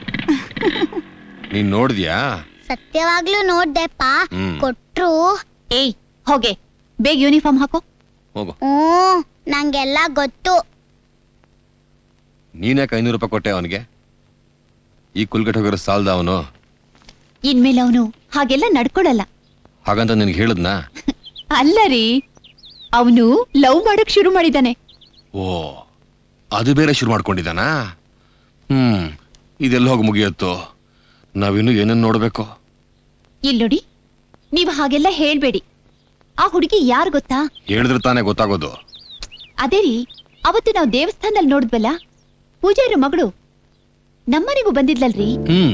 ನೀನ್ ನೋಡಿದ್ಯಾ ಸತ್ಯವಾಗ್ಲೂ ನೋಡ್ದೆಪ್ಪ ಹ್ಮ್. ಕೊಟ್ರು ಏಯ್ ಹೋಗೆ ಬೇಗ ಯೂನಿಫಾರ್ಮ್ ಹಾಕೋ ಹೋಗು ಹ್ಮ್ ನಂಗೆಲ್ಲ ಗೊತ್ತು ನೀನ್ಯಾಕೆ ಐನೂರು ರೂಪಾಯಿ ಕೊಟ್ಟೆ ಅವನಿಗೆ ಈ ಕುಲ್ಗಟ್ ಹೋಗಿರೋ ಸಾಲ್ದ ಅವನು ಇನ್ಮೇಲೆ ಅವನು ಹಾಗೆಲ್ಲ ನಡ್ಕೊಳಲ್ಲ ಹಾಗಂತ ನಿನ್ಗೆ ಹೇಳಿದ್ನಾ ಅಲ್ಲ ರೀ ಅವನು ಲವ್ ಮಾಡಕ್ ಶುರು ಮಾಡಿದಾನೆ ಓ ಅದು ಬೇರೆ ಶುರು ಮಾಡ್ಕೊಂಡಿದ್ದಾನಾ ಹ್ಮ್ ಇದೆಲ್ಲ ಹೋಗಿ ಮುಗಿಯತ್ತು ನಾವಿನ್ನು ಏನನ್ನ ನೋಡ್ಬೇಕು ಇಲ್ ನೋಡಿ ನೀವು ಹಾಗೆಲ್ಲ ಹೇಳ್ಬೇಡಿ ಆ ಹುಡುಗಿ ಯಾರು ಗೊತ್ತಾ ಹೇಳಿದ್ರೆ ತಾನೇ ಗೊತ್ತಾಗೋದು ಅದೇ ರೀ ಅವತ್ತು ನಾವು ದೇವಸ್ಥಾನದಲ್ಲಿ ನೋಡಿದ್ವಲ್ಲ ಪೂಜಾರಿ ಮಗಳು ನಮ್ಮನೆಗೂ ಬಂದಿದ್ಲಲ್ರಿ ಹ್ಮ್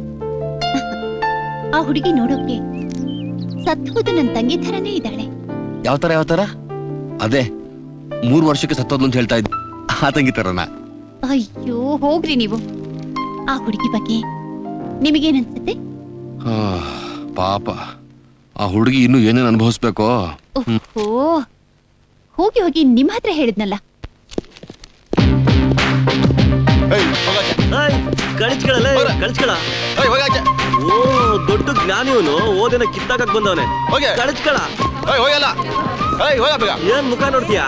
ಆ ಹುಡುಗಿ ನೋಡೋಕೆ ಸತ್ ಹೋದ ನನ್ ತಂಗಿ ಥರನೇ ಇದ್ದಾಳೆ ಯಾವ ತರ ಯಾವ ತರ ಅದೇ ಮೂರು ವರ್ಷಕ್ಕೆ ಸತ್ತೋದ್ಲು ಅಂತ ಹೇಳ್ತಾ ಇದ್ದ ಆ ತಂಗಿ ತರನ ಅಯ್ಯೋ ಹೋಗ್ರಿ ನೀವು ಆ ಹುಡುಗಿ ಬಗ್ಗೆ ನಿಮಗೇನನ್ಸುತ್ತೆ ಪಾಪ ಆ ಹುಡುಗಿ ಇನ್ನು ಏನೇನು ಅನುಭವಿಸ್ಬೇಕೋ ಓಹೋ ಹೋಗಿ ಹೋಗಿ ನಿಮ್ ಹತ್ರ ಹೇಳಿದ್ನಲ್ಲ ಕಳಿಸ್ಕೊಳಲ್ಲ ಕಳಿಸ್ಕೊಳ ಓ ದೊಡ್ಡ ಜ್ಞಾನಿ ಇವನು ಓದಿನ ಕಿತ್ತಾಕಕ್ ಬಂದವನೆ ಕಳಿಸ್ಕೊಳ ಏನ್ ಮುಖ ನೋಡ್ತೀಯಾ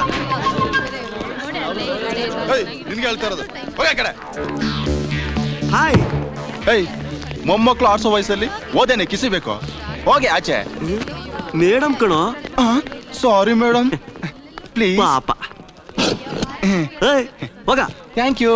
ನಿನ್ಗೆ ಹೇಳ್ತಾ ಇರೋದು ಹೋಗ ಆ ಕಡೆ ಹಾಯ್ ಏಯ್ ಮೊಮ್ಮಕ್ಳು ಆಡ್ಸೋ ವಯಸ್ಸಲ್ಲಿ ಓದೇನೆ ಕಿಸಿಬೇಕು ಹೋಗಿ ಆಚೆ ಮೇಡಮ್ ಕಣೋ ಸಾರಿ ಮೇಡಮ್ ಪ್ಲೀಸ್ ಪಾಪ ಹೋಗ ಥ್ಯಾಂಕ್ ಯು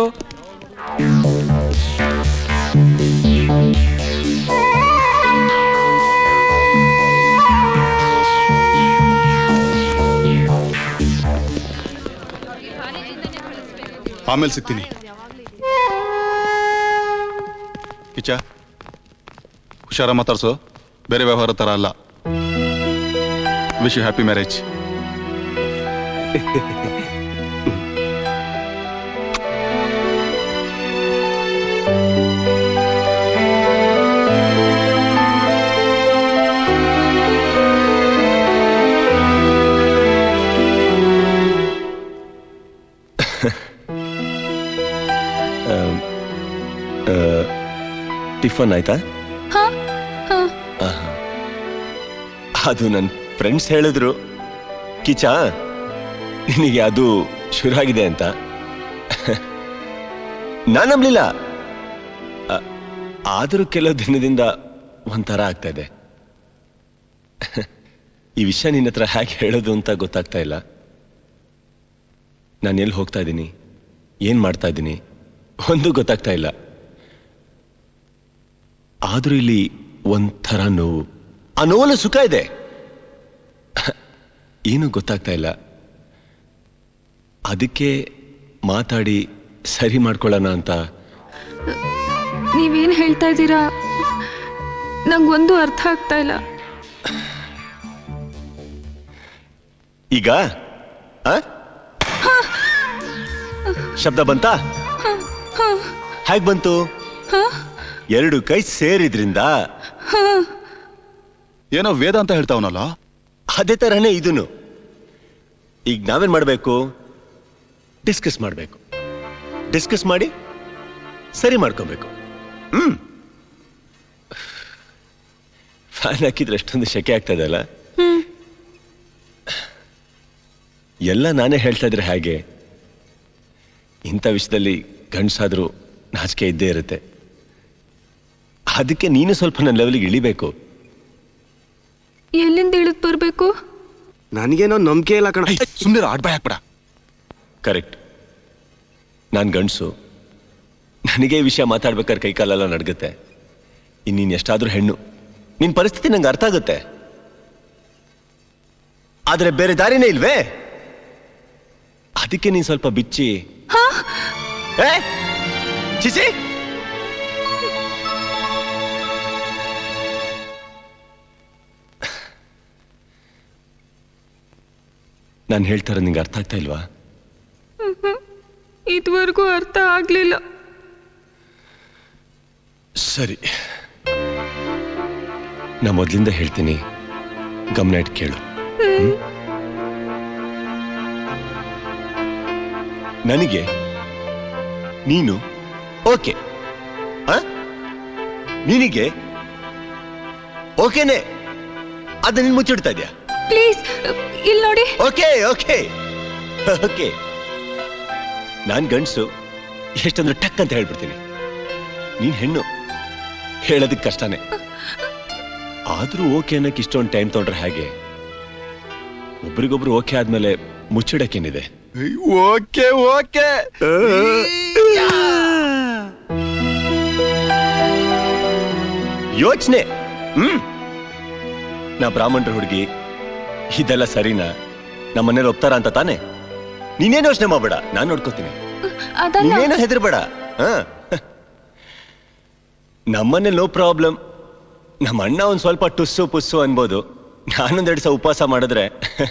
ಆಮೇಲೆ ಸಿಗ್ತೀನಿ ಕಿಚ್ಚ ಹುಷಾರ ಮಾತಾಡ್ಸು ಬೇರೆ ವ್ಯವಹಾರ ತರ ಅಲ್ಲ wish you happy marriage tiffin ಆಯ್ತಾ ಹಾ ಹಾ ಆಹಾ. ಅದು ನನ್ನ ಫ್ರೆಂಡ್ಸ್ ಹೇಳಿದ್ರು ಕಿಚ ನಿನಗೆ ಅದು ಶುರು ಆಗಿದೆ ಅಂತ ನಾನು ನಂಬಲಿಲ್ಲ ಆ- ಆದರೂ ಕೆಲವು ದಿನದಿಂದ ಒಂಥರ ಆಗ್ತಾ ಇದೆ ಈ ವಿಷಯ ನಿನ್ನ ಹತ್ರ ಹೇಗೆ ಹೇಳೋದು ಅಂತ ಗೊತ್ತಾಗ್ತಾ ಇಲ್ಲ ನಾನು ಎಲ್ಲಿ ಹೋಗ್ತಾ ಇದ್ದೀನಿ ಏನು ಮಾಡ್ತಾ ಇದ್ದೀನಿ ಒಂದು ಗೊತ್ತಾಗ್ತಾ ಇಲ್ಲ ಆದ್ರೂ ಇಲ್ಲಿ ಒಂಥರ ನೋವು ಆ ನೋವಲ್ಲಿ ಸುಖ ಇದೆ ಏನು ಗೊತ್ತಾಗ್ತಾ ಇಲ್ಲ ಅದಕ್ಕೆ ಮಾತಾಡಿ ಸರಿ ಮಾಡ್ಕೊಳ್ಳೋಣ ಅಂತ ನೀವೇನ್ ಹೇಳ್ತಾ ಇದ್ದೀರಾ ನಂಗೊಂದು ಅರ್ಥ ಆಗ್ತಾ ಇಲ್ಲ ಈಗ ಆ? ಶಬ್ದ ಬಂತಾ ಹೇಗ್ ಬಂತು ಎರಡು ಕೈ ಸೇರಿದ್ರಿಂದ ಏನೋ ವೇದ ಅಂತ ಹೇಳ್ತಾವನಲ್ಲ ಅದೇ ತರನೇ ಇದನ್ನು ಈಗ ನಾವೇನ್ ಮಾಡ್ಬೇಕು ಡಿಸ್ಕಸ್ ಮಾಡ್ಬೇಕು ಡಿಸ್ಕಸ್ ಮಾಡಿ ಸರಿ ಮಾಡ್ಕೋಬೇಕು ಹ್ಮ್ ಫ್ಯಾನ್ ಹಾಕಿದ್ರೆ ಎಷ್ಟೊಂದು ಶೆಕೆ ಆಗ್ತಾ ಇದೆ ಅಲ್ಲ ಎಲ್ಲ ನಾನೇ ಹೇಳ್ತಾ ಇದ್ರೆ ಹಾಗೆ ಇಂಥ ವಿಷಯದಲ್ಲಿ ಗಂಡಸಾದ್ರೂ ನಾಚಿಕೆ ಇದ್ದೇ ಇರುತ್ತೆ ಅದಕ್ಕೆ ನೀನು ಸ್ವಲ್ಪ ನನ್ನ ಲೆವೆಲ್ಗೆ ಇಳಿಬೇಕು ಎಲ್ಲಿಂದ ಇಳಿದ್ ಬರ್ಬೇಕು ನನಗೇನೋ ನಂಬಿಕೆ ಇಲ್ಲ ಕಣ ಸುಮ್ಮನೆ ಆಡ್ಬಾಯ್ ಹಾಕ್ಬೇಡ ಕರೆಕ್ಟ್ ನಾನು ಗಂಡಸು ನನಗೆ ಈ ವಿಷಯ ಮಾತಾಡ್ಬೇಕಾದ್ರೆ ಕೈಕಾಲೆಲ್ಲ ನಡ್ಗುತ್ತೆ ಇನ್ನು ನೀನು ಎಷ್ಟಾದ್ರೂ ಹೆಣ್ಣು ನಿನ್ ಪರಿಸ್ಥಿತಿ ನಂಗೆ ಅರ್ಥ ಆಗುತ್ತೆ ಆದ್ರೆ ಬೇರೆ ದಾರಿನೇ ಇಲ್ವೇ ಅದಕ್ಕೆ ನೀನ್ ಸ್ವಲ್ಪ ಬಿಚ್ಚಿ ಏ ಚಿಚಿ ನಾನು ಹೇಳ್ತಾರ ನಿಂಗೆ ಅರ್ಥ ಆಗ್ತಾ ಇಲ್ವಾ ಇದುವರೆಗೂ ಅರ್ಥ ಆಗ್ಲಿಲ್ಲ ಸರಿ ನಾ ಮೊದ್ಲಿಂದ ಹೇಳ್ತೀನಿ ಗಮನ ಇಟ್ಟು ಕೇಳು ಹ್ಮ್? ನನಗೆ ನೀನು ಓಕೆ ಆ? ನಿನಗೆ ಓಕೆನೆ ಅದನ್ನ ನೀನ್ ಮುಚ್ಚಿಡ್ತಾ ಇದೆಯಾ ಪ್ಲೀಸ್ ಇಲ್ಲಿ ನೋಡಿ ಓಕೆ ಓಕೆ ಓಕೆ ನಾನ್ ಗಂಡ್ಸು ಎಷ್ಟಂದ್ರೆ ಟಕ್ ಅಂತ ಹೇಳ್ಬಿಡ್ತೀನಿ ನೀನ್ ಹೆಣ್ಣು ಹೇಳೋದಕ್ಕೆ ಕಷ್ಟನೇ ಆದ್ರೂ ಓಕೆ ಅನ್ನಕ್ಕೆ ಇಷ್ಟೊಂದು ಟೈಮ್ ತಗೊಂಡ್ರೆ ಹೇಗೆ ಒಬ್ರಿಗೊಬ್ರು ಓಕೆ ಆದ್ಮೇಲೆ ಮುಚ್ಚಿಡಕ್ಕೇನಿದೆ ಓಕೆ ಓಕೆ ಯೋಚನೆ ಹ್ಮ್ ನಾ ಬ್ರಾಹ್ಮಣರ ಹುಡುಗಿ ಇದೆಲ್ಲ ಸರಿನಾ ನಮ್ಮನೇಲಿ ಒಪ್ತಾರ ಅಂತ ತಾನೆ ನೀನೇನು ಯೋಚನೆ ಮಾಡ್ಬೇಡ ನಾನ್ ನೋಡ್ಕೋತೀನಿ ಅದಲ್ಲ ನೀನೇನು ಹೆದರ್ಬೇಡ ಹಾ ನಮ್ಮನೆ ನೋ ಪ್ರಾಬ್ಲಮ್ ನಮ್ಮ ಅಣ್ಣ ಒಂದ್ ಸ್ವಲ್ಪ ಟುಸ್ಸು ಪುಸ್ಸು ಅನ್ಬೋದು ನಾನೊಂದೆರಡು ಸಹ ಉಪವಾಸ ಮಾಡಿದ್ರೆ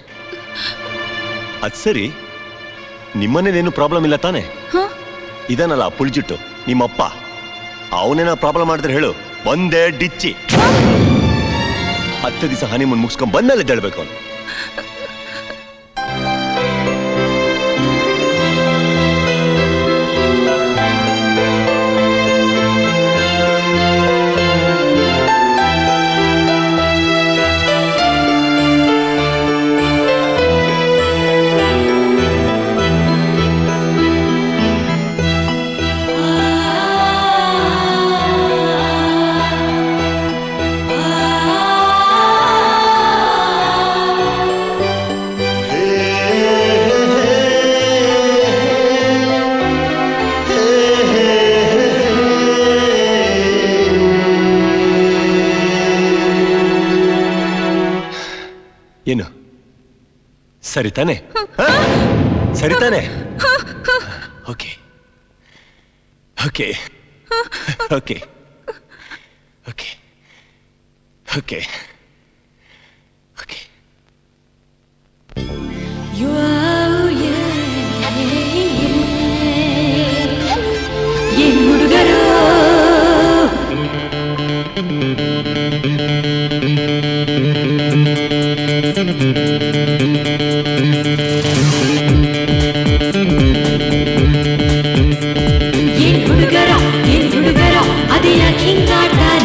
ಅದ್ ಸರಿ ನಿಮ್ಮನೇನೇನು ಪ್ರಾಬ್ಲಮ್ ಇಲ್ಲ ತಾನೆ ಇದನ್ನಲ್ಲ ಪುಳ್ಜಿಟ್ಟು ನಿಮ್ಮಪ್ಪ ಅವನೇನ ಪ್ರಾಬ್ಲಮ್ ಮಾಡಿದ್ರೆ ಹೇಳು ಒಂದೇ ಡಿಚ್ಚಿ ಹತ್ತು ದಿವಸ ಹನಿಮೂನ್ ಮುಗಿಸ್ಕೊಂಡ್ ಬಂದ್ಮೇಲೆ ಎದ್ದೇಳ್ಬೇಕು ಅವನು ಏನು ಸರಿ ತಾನೆ ಹ? ಸರಿ ತಾನೆ okay okay okay okay okay ಏನ್ ಹುಡುಗರು ಏನ್ ಹುಡುಗರ ಏನ್ ಹುಡುಗರ ಅದೇ ಯಾಕೆ ಹಿಂಗಾಡ್ತಾರ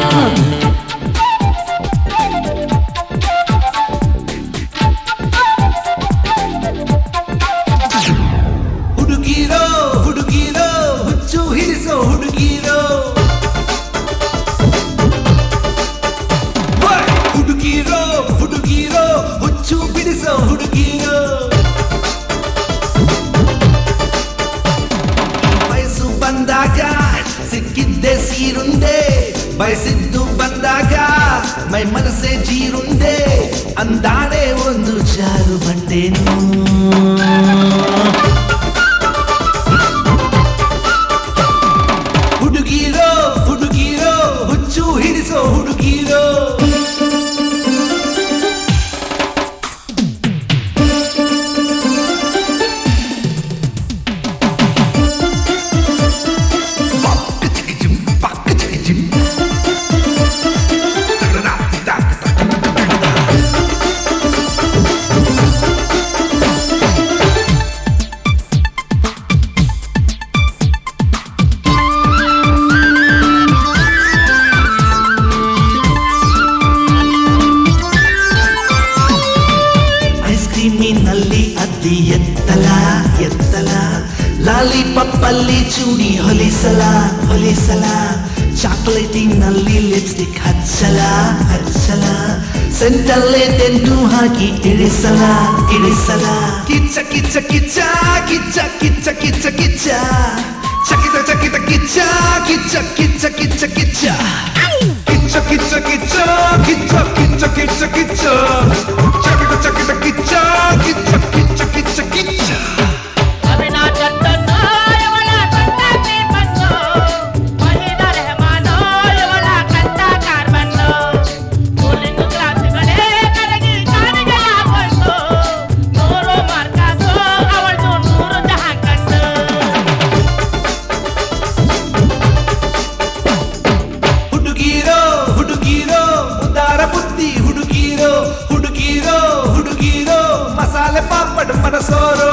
ಹುಡುಗಿರೋ ಹುಡುಗಿರೋ ಹುಚ್ಚು ಹಿಡಿಸೋ ಹುಡುಗಿರೋ ಹುಡುಗಿರೋ ಹುಡುಗಿರೋ ಹುಚ್ಚು ಬಿಡಿಸೋ ಹುಡುಗಿರೋ ವಯಸ್ಸು ಬಂದಾಗ ಸಿಕ್ಕಿದ್ದೆ ಸೀರುಂಡೆ ಬಯಸಿದ್ದು ಬಂದಾಗ ಮೈ ಮನಸ್ಸೆ ಜೀರುಂಡೆ ಅಂದಾಳೆ ಒಂದು ಜಾರು ಬಂಡೇನು ಹುಡುಗಿರೋ ಹುಡುಗಿರೋ ಹುಚ್ಚು ಹಿಡಿಸೋ ಹುಡುಗಿರೋ ಐಸ್ ಕ್ರೀಮಿನಲ್ಲಿ ಅತಿ ಎತ್ತಲ ಎತ್ತಲ ಲಾಲಿಪಾಪ್ ಅಲ್ಲಿ ಚೂಡಿ ಹೊಲಿಸಲ ಹೊಲಿಸಲ ಚಾಕ್ಲೇಟಿನಲ್ಲಿ ಲಿಪ್ಸ್ಟಿಕ್ ಹಚ್ಚಲ ಹಚ್ಚಲ ಸೆಂಟಲ್ಲೇ ತೆಂಟು ಹಾಕಿ ಇಳಿಸಲ ಇಳಿಸಲ ಕಿಚ್ಚ ಕಿಚ್ಚ ಕಿಚ್ಚ ಕಿಚ್ಚ ಕಿಚ್ಚ ಕಿಚ್ಚ ಕಿಚ್ಚ ಚಕಿತ ಚಕಿತ ಕಿಚ್ಚ ಕಿಚ್ಚ ಕಿಚ್ಚ ಕಿಚ್ಚ ಕಿಚ್ಚ ಕಿಚ್ಚ ಕಿಚ್ಚ ಕಿಚ್ಚ ಕಿಚ್ಚ ಕಿಚ್ಚ ಕಿಚ್ಚ ಕಿಚ್ಚ ಚಕಿತ ಚಕಿತ ಕಿಚ್ಚ ಕಿಚ್ಚ ಕಿಚ್ಚ ಕಿಚ್ಚ ಕಿಚ್ಚ ಹುಡುಗೀರೋ ಹುಡುಗೀರೋ ಉದಾರ ಬುದ್ಧಿ ಹುಡುಗೀರೋ ಹುಡುಗೀರೋ ಹುಡುಗೀರೋ ಮಸಾಲೆ ಪಾಪಡ್ ಮನಸೋರೋ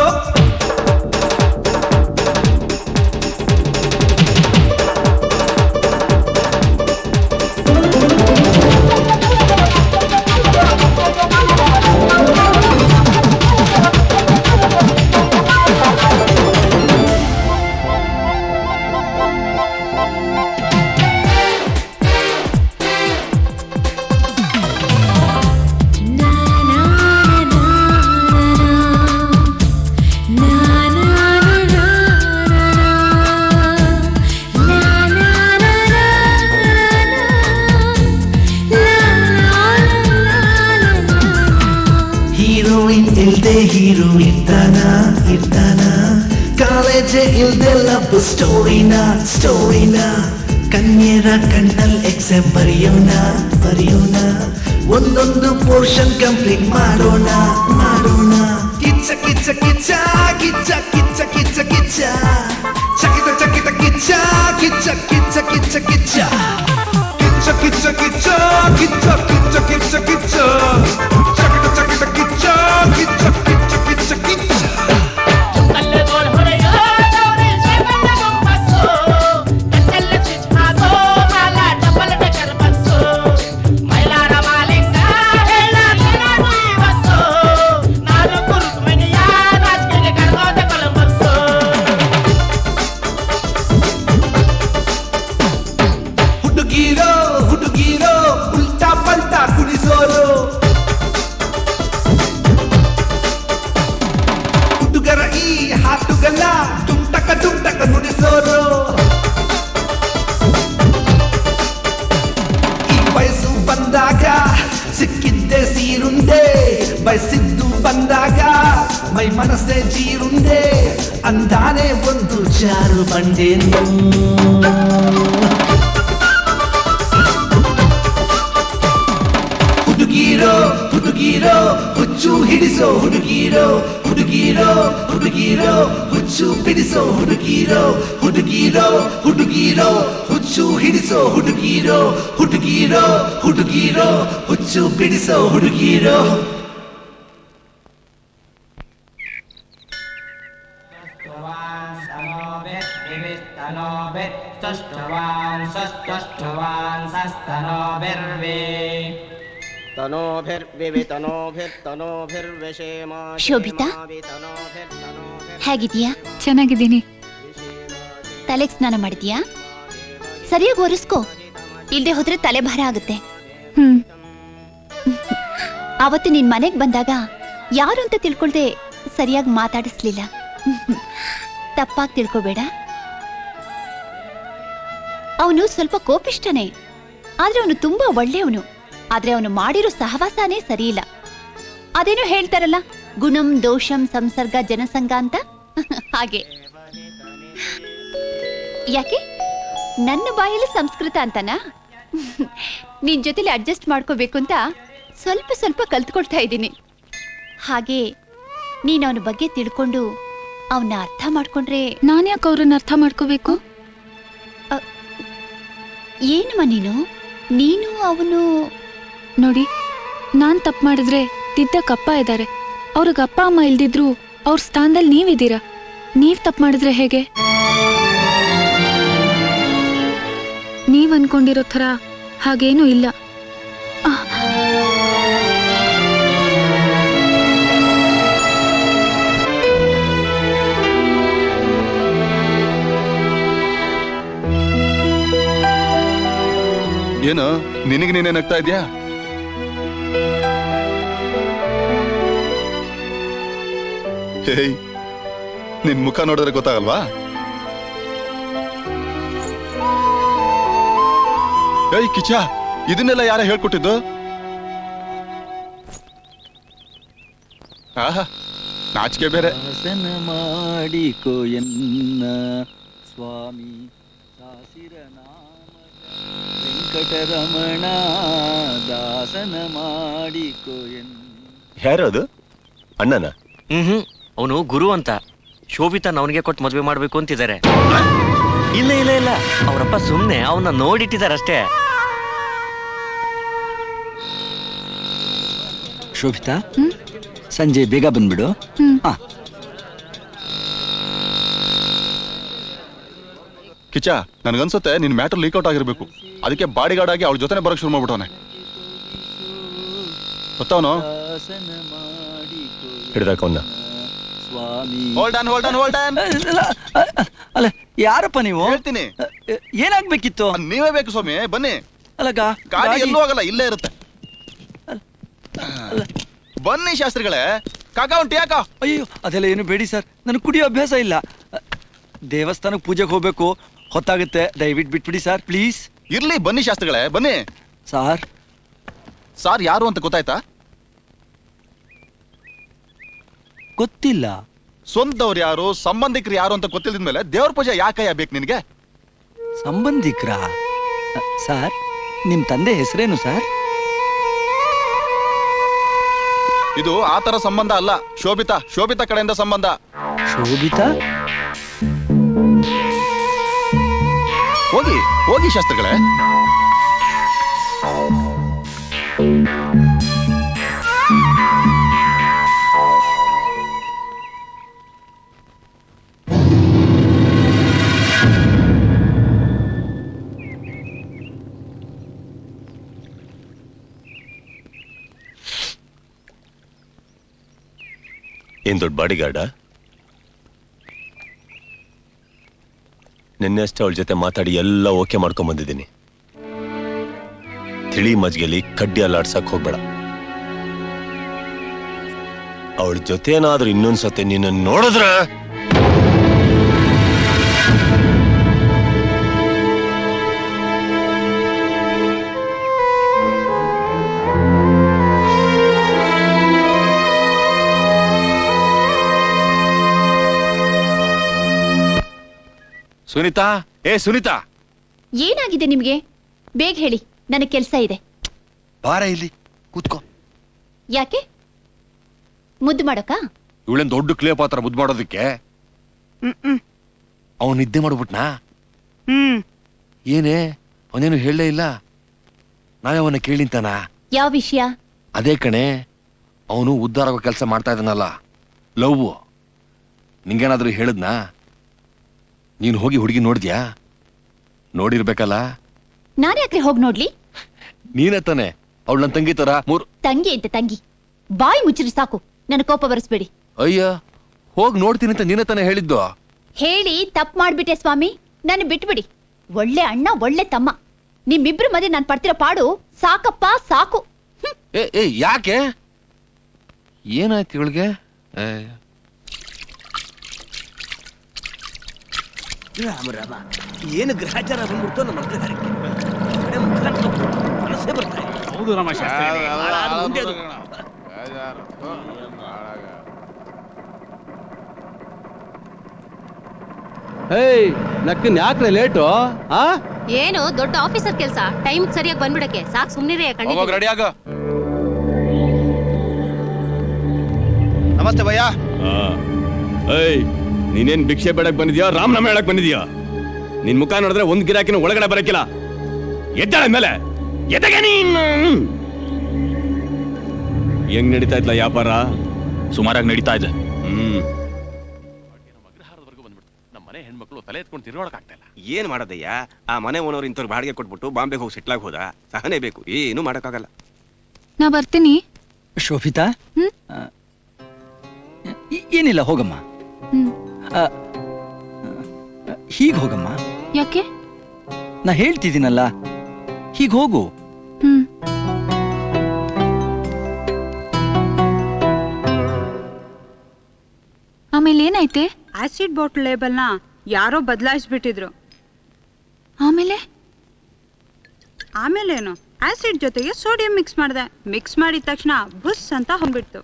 ಹೀರೋಯಿನ್ ಇಲ್ದೆ ಹೀರೋ ಇರ್ತಾನ ಇರ್ತಾನ ಕಾಲೇಜೇ ಇಲ್ದೆ ಲವ್ ಸ್ಟೋರಿನ ಸ್ಟೋರಿನ ಕನ್ಯರ ಕಣ್ಣಲ್ ಎಕ್ಸಾಮ್ ಬರೆಯೋಣ ಬರೆಯೋಣ ಒಂದೊಂದು ಪೋರ್ಷನ್ ಕಂಪ್ಲೀಟ್ ಮಾಡೋಣ ಮಾಡೋಣ ಕಿಚ್ಚ ಕಿಚ್ಚ ಕಿಚ್ಚ ಕಿಚ್ಚ ಕಿಚ್ಚ ಕಿಚ್ಚ ಕಿಚ್ಚ ಚಕಿತ ಚಕಿತ ಕಿಚ್ಚ ಕಿಚ್ಚ ಕಿಚ್ಚ ಕಿಚ್ಚ ಕಿಚ್ಚ ಕಿಚ್ಚ ಕಿಚ್ಚ ಕಿಚ್ಚ ಕಿಚ್ಚ ಕಿಚ್ಚ ಕಿಚ್ಚ ಕಿಚ್ಚ ಚಕಿತ ಚಕಿತ ಕಿಚ್ಚ ಕಿಚ್ಚ ಕಿಚ್ಚ ಕಿಚ್ಚ ಕಿಚ್ಚ ಹುಡುಗೀರೋ ಹುಡುಗೀರೋ ಉಲ್ಟಾ ಪಲ್ಟಾ ಕುಣಿಸೋರು ಹುಡುಗರ ಈ ಹಾಟುಗಳ ತುಂಟಕ ತುಂಟಕ ನುಡಿಸೋರು ಈ ವಯಸ್ಸು ಬಂದಾಗ ಸಿಕ್ಕಿದ್ದೆ ಸೀರುಂಡೆ ಬಯಸಿದ್ದು ಬಂದಾಗ ಮೈ ಮನಸ್ಸೇ ಜೀರುಂಡೆ ಅಂದಾನೆ ಒಂದು ಚಾರು ಬಂಡೆನು ಹುಡುಗೀರೋ ಹುಡುಗೀರೋ ಹುಚ್ಚು ಹಿಡಿಸೋ ಹುಡುಗೀರೋ ಹುಡುಗೀರೋ ಹುಡುಗೀರೋ ಹುಚ್ಚು ಬಿಡಿಸೋ ಹುಡುಗೀರೋ ಹುಡುಗೀರೋ ಹುಡುಗೀರೋ ಹುಚ್ಚು ಹಿಡಿಸೋ ಹುಡುಗೀರೋ ಹುಡುಗೀರೋ ಹುಡುಗೀರೋ ಹುಚ್ಚು ಬಿಡಿಸೋ ಹುಡುಗೀರೋ स्तनोभिस्तष्टवान् सस्तष्टवान् सस्तनोभिर्वे तनोभिर्विवितनोभिर्तनोभिर्विषेमा ಶೋಭಿತಾ ಹೇಗಿದೀಯಾ ಚೆನ್ನಾಗಿದ್ದೀನಿ ತಲೆಗೆ ಸ್ನಾನ ಮಾಡಿದ್ಯಾ ಸರಿಯಾಗಿ ಒರೆಸ್ಕೋ ಇಲ್ದೆ ಹೋದ್ರೆ ತಲೆ ಭಾರ ಆಗುತ್ತೆ ಹ್ಮ್ ಅವತ್ತು ನಿನ್ ಮನೆಗ್ ಬಂದಾಗ ಯಾರು ಅಂತ ತಿಳ್ಕೊಳ್ದೆ ಸರಿಯಾಗಿ ಮಾತಾಡಿಸ್ಲಿಲ್ಲ ತಪ್ಪಾಗಿ ತಿಳ್ಕೊಬೇಡ ಅವನು ಸ್ವಲ್ಪ ಕೋಪಿಷ್ಟನೇ ಆದ್ರೆ ಅವನು ತುಂಬಾ ಒಳ್ಳೆಯವನು ಆದ್ರೆ ಅವನು ಮಾಡಿರೋ ಸಹವಾಸನೇ ಸರಿಯಿಲ್ಲ ಅದೇನೋ ಹೇಳ್ತಾರಲ್ಲ ಗುಣಂ ದೋಷಂ ಸಂಸರ್ಗ ಜನಸಂಗ ಅಂತ ಹಾಗೆ ಯಾಕೆ ನನ್ನ ಬಾಯಲ್ಲಿ ಸಂಸ್ಕೃತ ಅಂತನಾ ನಿನ್ ಜೊತೆಲಿ ಅಡ್ಜಸ್ಟ್ ಮಾಡ್ಕೋಬೇಕು ಅಂತ ಸ್ವಲ್ಪ ಸ್ವಲ್ಪ ಕಲ್ತ್ಕೊಳ್ತಾ ಇದ್ದೀನಿ ಹಾಗೆ ನೀನ್ ಅವನ ಬಗ್ಗೆ ತಿಳ್ಕೊಂಡು ಅವನ್ನ ಅರ್ಥ ಮಾಡ್ಕೊಂಡ್ರೆ ನಾನ್ಯಾಕೆ ಅವ್ರನ್ನ ಅರ್ಥ ಮಾಡ್ಕೋಬೇಕು ಏನಮ್ಮ ನೀನು ನೀನು ಅವನು ನೋಡಿ ನಾನ್ ತಪ್ಪು ಮಾಡಿದ್ರೆ ತಿದ್ದಕ್ಕಪ್ಪ ಇದ್ದಾರೆ ಅವ್ರಿಗೆ ಅಪ್ಪ ಅಮ್ಮ ಇಲ್ದಿದ್ರು ಅವ್ರ ಸ್ಥಾನದಲ್ಲಿ ನೀವಿದ್ದೀರಾ ನೀವ್ ತಪ್ಪು ಮಾಡಿದ್ರೆ ಹೇಗೆ ನೀವ್ ಅನ್ಕೊಂಡಿರೋ ಥರ ಹಾಗೇನೂ ಇಲ್ಲ ಆಹ್. ಏನು ನಿನಗೆ ನೀನೇ ನಗ್ತಾ ಇದ್ಯಾ ಹೇಯ್ ನಿನ್ ಮುಖ ನೋಡಿದ್ರೆ ಗೊತ್ತಾಗಲ್ವಾ ಏಯ್ ಕಿಚ ಇದನ್ನೆಲ್ಲ ಯಾರ ಹೇಳ್ಕೊಟ್ಟಿದ್ದು ಆಹಾ ನಾಚಿಕೆ ಬೇರೆ ದಾಸನ ಮಾಡಿಕೋ ಎನ್ನ ಸ್ವಾಮಿ ಸಾಸಿರ ನಾಮ ವೆಂಕಟರಮಣ ದಾಸನ ಮಾಡಿಕೋ ಎನ್ನ ಯಾರದು ಅಣ್ಣನ ಹ್ಮ್ ಅವನು ಗುರು ಅಂತ ಶೋಭಿತಾನ್ ಅವನಿಗೆ ಕೊಟ್ಟು ಮದ್ವೆ ಮಾಡ್ಬೇಕು ಅಂತಿದ್ದಾರೆ ಇಲ್ಲ ಇಲ್ಲ ಇಲ್ಲ ಅವರಪ್ಪ ಸುಮ್ನೆ ಅವನ್ನ ನೋಡಿಟ್ಟಿದ್ದಾರೆ ಅಷ್ಟೇ ಶೋಭಿತಾ ಸಂಜೆ ಬೇಗ ಬಂದ್ಬಿಡು ಹಾ ಕಿಚ್ಚ ನನ್ಗನ್ಸುತ್ತೆ ನಿನ್ ಮ್ಯಾಟರ್ ಲೀಕ್ ಔಟ್ ಆಗಿರ್ಬೇಕು ಅದಕ್ಕೆ ಬಾಡಿ ಗಾರ್ಡ್ ಆಗಿ ಅವಳ ಜೊತೆ ಬರಕ್ ಶುರು ಮಾಡ್ಬಿಟ್ಟವನೆ ಗೊತ್ತವನು ಹಿಡ್ದಾಕವನ್ನ ಸ್ವಾಮಿ hold on hold on hold on ಅಲ್ಲ ಯಾರಪ್ಪ ನೀವು ಹೇಳ್ತೀನಿ ಏನಾಗ್ಬೇಕಿತ್ತು ನೀವೇ ಬೇಕು ಸ್ವಾಮಿ ಬನ್ನಿ ಅಲ್ಲ ಗಾ- ಗಾಡಿ ಗಾಡಿ- ಎಲ್ಲೂ ಆಗಲ್ಲ ಇಲ್ಲೇ ಇರುತ್ತೆ ಬನ್ನಿ ಶಾಸ್ತ್ರಿಗಳೇ ಕಾಕ ಒಂದು ಟೀ ಹಾಕ ಅಯ್ಯೋ ಅದೆಲ್ಲ ಏನು ಬೇಡಿ ಸರ್ ನನಗೆ ಕುಡಿಯೋ ಅಭ್ಯಾಸ ಇಲ್ಲ ದೇವಸ್ಥಾನಕ್ಕೆ ಪೂಜೆಗೆ ಹೋಗ್ಬೇಕು ಹೊತ್ತಾಗುತ್ತೆ ದಯವಿಟ್ಟು ಬಿಟ್ಬಿಡಿ ಸರ್ ಪ್ಲೀಸ್ ಇರ್ಲಿ ಬನ್ನಿ ಶಾಸ್ತ್ರಿಗಳೇ ಬನ್ನಿ ಸಾರ್ ಸಾರ್ ಯಾರು ಅಂತ ಗೊತ್ತಾಯ್ತಾ ಗೊತ್ತಿಲ್ಲ ಸ್ವಂತವ್ರು ಯಾರು ಸಂಬಂಧಿಕರು ಯಾರು ಅಂತ ಗೊತ್ತಿಲ್ಲದ ಮೇಲೆ ದೇವ್ರ ಪೂಜೆ ಯಾಕಯ್ಯ ಬೇಕು ನಿನ್ಗೆ ಸಂಬಂಧಿಕ್ರ ಸರ್ ನಿಮ್ ತಂದೆ ಹೆಸರೇನು ಸರ್ ಇದು ಆ ತರ ಸಂಬಂಧ ಅಲ್ಲ ಶೋಭಿತಾ ಶೋಭಿತಾ ಕಡೆಯಿಂದ ಸಂಬಂಧ ಶೋಭಿತಾ ಹೋಗಿ ಹೋಗಿ ಶಾಸ್ತ್ರಿಗಳೇ ಏನ್ ದೊಡ್ಡ ಬಾಡಿಗಾರ್ಡ ನಿನ್ನೆ ಅಷ್ಟೇ ಅವಳ ಜೊತೆ ಮಾತಾಡಿ ಎಲ್ಲ ಓಕೆ ಮಾಡ್ಕೊಂಡ್ ಬಂದಿದ್ದೀನಿ ತಿಳಿ ಮಜ್ಗೆಲಿ ಕಡ್ಡಿ ಅಲ್ಲಾಡ್ಸಕ್ ಹೋಗ್ಬೇಡ ಅವಳ ಜೊತೆನಾದ್ರೂ ಇನ್ನೊಂದ್ಸತಿ ನಿನ್ನ ನೋಡಿದ್ರ ಸುನೀತಾ ಏ ಸುನೀತಾ ಏನಾಗಿದೆ ನಿಮ್ಗೆ ಬೇಗ ಹೇಳಿ ನನಗೆ ಕೆಲಸ ಇದೆ ಬಾರ ಇಲ್ಲಿ ಕೂತ್ಕೋ ಯಾಕೆ ಮುದ್ದು ಮಾಡೋಕಾ ಇವಳೇನ್ ದೊಡ್ಡ ಕ್ಲೇ ಪಾತ್ರ ಮುದ್ದು ಮಾಡೋದಕ್ಕೆ ಅವನ್ ನಿದ್ದೆ ಮಾಡ್ಬಿಟ್ನಾ ಹ್ಮ್ ಏನೇ ಅವನೇನು ಹೇಳಲೇ ಇಲ್ಲ ನಾವೇ ಅವನ್ನ ಕೇಳಿಂತಾನ ಯಾವ ವಿಷಯ ಅದೇ ಕಣೆ ಅವನು ಉದ್ಧಾರ ಆಗೋ ಕೆಲಸ ಮಾಡ್ತಾ ಇದ್ದಾನಲ್ಲ ಲವ್ ನಿಂಗೇನಾದ್ರೂ ಹೇಳಿದ್ನಾ ನೀನು ಹೋಗಿ ಹುಡುಗಿ ನೋಡಿದ್ಯಾ ನೋಡಿರ್ಬೇಕಲ್ಲ ನಾನ್ಯಾಕ್ರೆ ಹೋಗ್ ನೋಡ್ಲಿ ನೀನೇ ತಾನೆ ಅವಳು ನನ್ನ ತಂಗಿ ತರ ಮೂರ್ ತಂಗಿ ಅಂತ ತಂಗಿ ಬಾಯಿ ಮುಚ್ಚಿರಿ ಸಾಕು ನನ್ನ ಕೋಪ ಬರೆಸ್ಬೇಡಿ ಅಯ್ಯ ಹೋಗ್ ನೋಡ್ತೀನಿ ಅಂತ ನೀನೇ ತಾನೆ ಹೇಳಿದ್ದು ಹೇಳಿ ತಪ್ಪು ಮಾಡ್ಬಿಟ್ಟೆ ಸ್ವಾಮಿ ನನ್ನ ಬಿಟ್ಬಿಡಿ ಒಳ್ಳೆ ಅಣ್ಣ ಒಳ್ಳೆ ತಮ್ಮ ನಿಮ್ಮಿಬ್ರು ಮಧ್ಯೆ ನಾನು ಪಡ್ತಿರೋ ಪಾಡು ಸಾಕಪ್ಪ ಸಾಕು ಏ ಏ ಯಾಕೆ ಏನಾಯ್ತು ಇವಳಿಗೆ ರಾಮ ರಾಮ ಏನು ಗ್ರಹಚಾರ ಬಂದ್ಬಿಡ್ತು ನಮ್ಮ ಮಕ್ಕಳಿಗೆ ಮನಸ್ಸೇ ಬರ್ತಾ ಇಲ್ಲ. ಹೌದು ರಾಮ ಶಾಸ್ತ್ರಿ ಹಾಳಾದ ಮುಂದೆ ಅದು. ಹೇಯ್ ನಕ್ಕನ್ ಯಾಕ್ರೆ ಲೇಟು ಆ ಏನು ದೊಡ್ಡ ಆಫೀಸರ್ ಕೆಲಸ ಟೈಮ್ ಸರಿಯಾಗಿ ಬಂದ್ಬಿಡಕ್ಕೆ ಸಾಕ್ ಸುಮ್ನಿರೇ ಹೋಗೋಗ್ ರೆಡಿ ಆಗ ನಮಸ್ತೆ ಭಯ್ಯ ಏಯ್ ನೀನೇನ್ ಭಿಕ್ಷೆ ಬೇಡಕ್ ಬಂದಿದ್ಯಾ ರಾಮನಾಮ ಹೇಳಕ್ ಬಂದಿದ್ಯಾ ನಿನ್ ಮುಖ ನೋಡಿದ್ರೆ ಒಂದ್ ಗಿರಾಕಿನ ಒಳಗಡೆ ಬರಕಿಲ್ಲ ಎದ್ದಾಳ ಮೇಲೆ ಎದಗೆ ನೀನ್ ಹೆಂಗ್ ನಡೀತಾ ಇದ್ಲ ವ್ಯಾಪಾರ ಸುಮಾರಾಗಿ ನಡೀತಾ ಇದೆ ಹ್ಮ್ ನಮ್ಮ ಮನೆ ಹೆಣ್ಮಕ್ಳು ತಲೆ ಎತ್ಕೊಂಡು ತಿರುಗಾಡಕ್ ಆಗ್ತಾ ಇಲ್ಲ ಏನ್ ಮಾಡೋದಯ್ಯ ಆ ಮನೆ ಓನರ್ ಇಂಥವ್ರು ಬಾಡಿಗೆ ಕೊಟ್ಬಿಟ್ಟು ಬಾಂಬೆಗೆ ಹೋಗಿ ಸೆಟ್ಲ್ ಆಗಿ ಹೋದ ಸಹನೆ ಬೇಕು ಏನು ಮಾಡಕ್ಕಾಗಲ್ಲ ನಾ ಬರ್ತೀನಿ ಶೋಭಿತಾ ಆ, ಏ- ಏನಿಲ್ಲ ಹೋಗಮ್ಮ ಹ್ಮ್. ಹೀಗೆ ಹೋಗಮ್ಮ ಯಾಕೆ ನಾ ಹೇಳ್ತಿದ್ದೀನಲ್ಲ ಹೀಗೆ ಹೋಗು ಹ್ಮ್ ಏನಾಯ್ತೆ ಆಸಿಡ್ ಬಾಟಲ್ ಲೇಬಲ್ನ ಯಾರೋ ಬದಲಾಯಿಸ್ಬಿಟ್ಟಿದ್ರು ಆಮೇಲೆ ಆಮೇಲೇನು ಆಸಿಡ್ ಜೊತೆಗೆ ಸೋಡಿಯಂ ಮಿಕ್ಸ್ ಮಾಡಿದೆ ಮಿಕ್ಸ್ ಮಾಡಿದ ತಕ್ಷಣ ಬುಸ್ ಅಂತ ಹೊಂದ್ಬಿಡ್ತು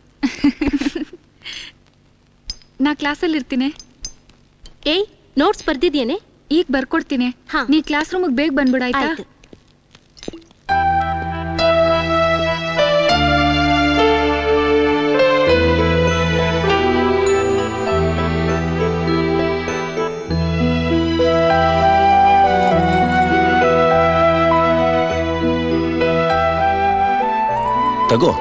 ನಾ ಕ್ಲಾಸಲ್ಲಿ ಇರ್ತೀನಿ ಏಯ್ ನೋಟ್ಸ್ ಬರ್ದಿದ್ಯೇನೆ ಈಗ ಬರ್ಕೊಡ್ತೀನಿ ನೀ ಕ್ಲಾಸ್ ರೂಮಿಗೆ ಬೇಗ ಬಂದ್ಬಿಡಾಯ್ತಾ ಆಯ್ತು. ತಗೋ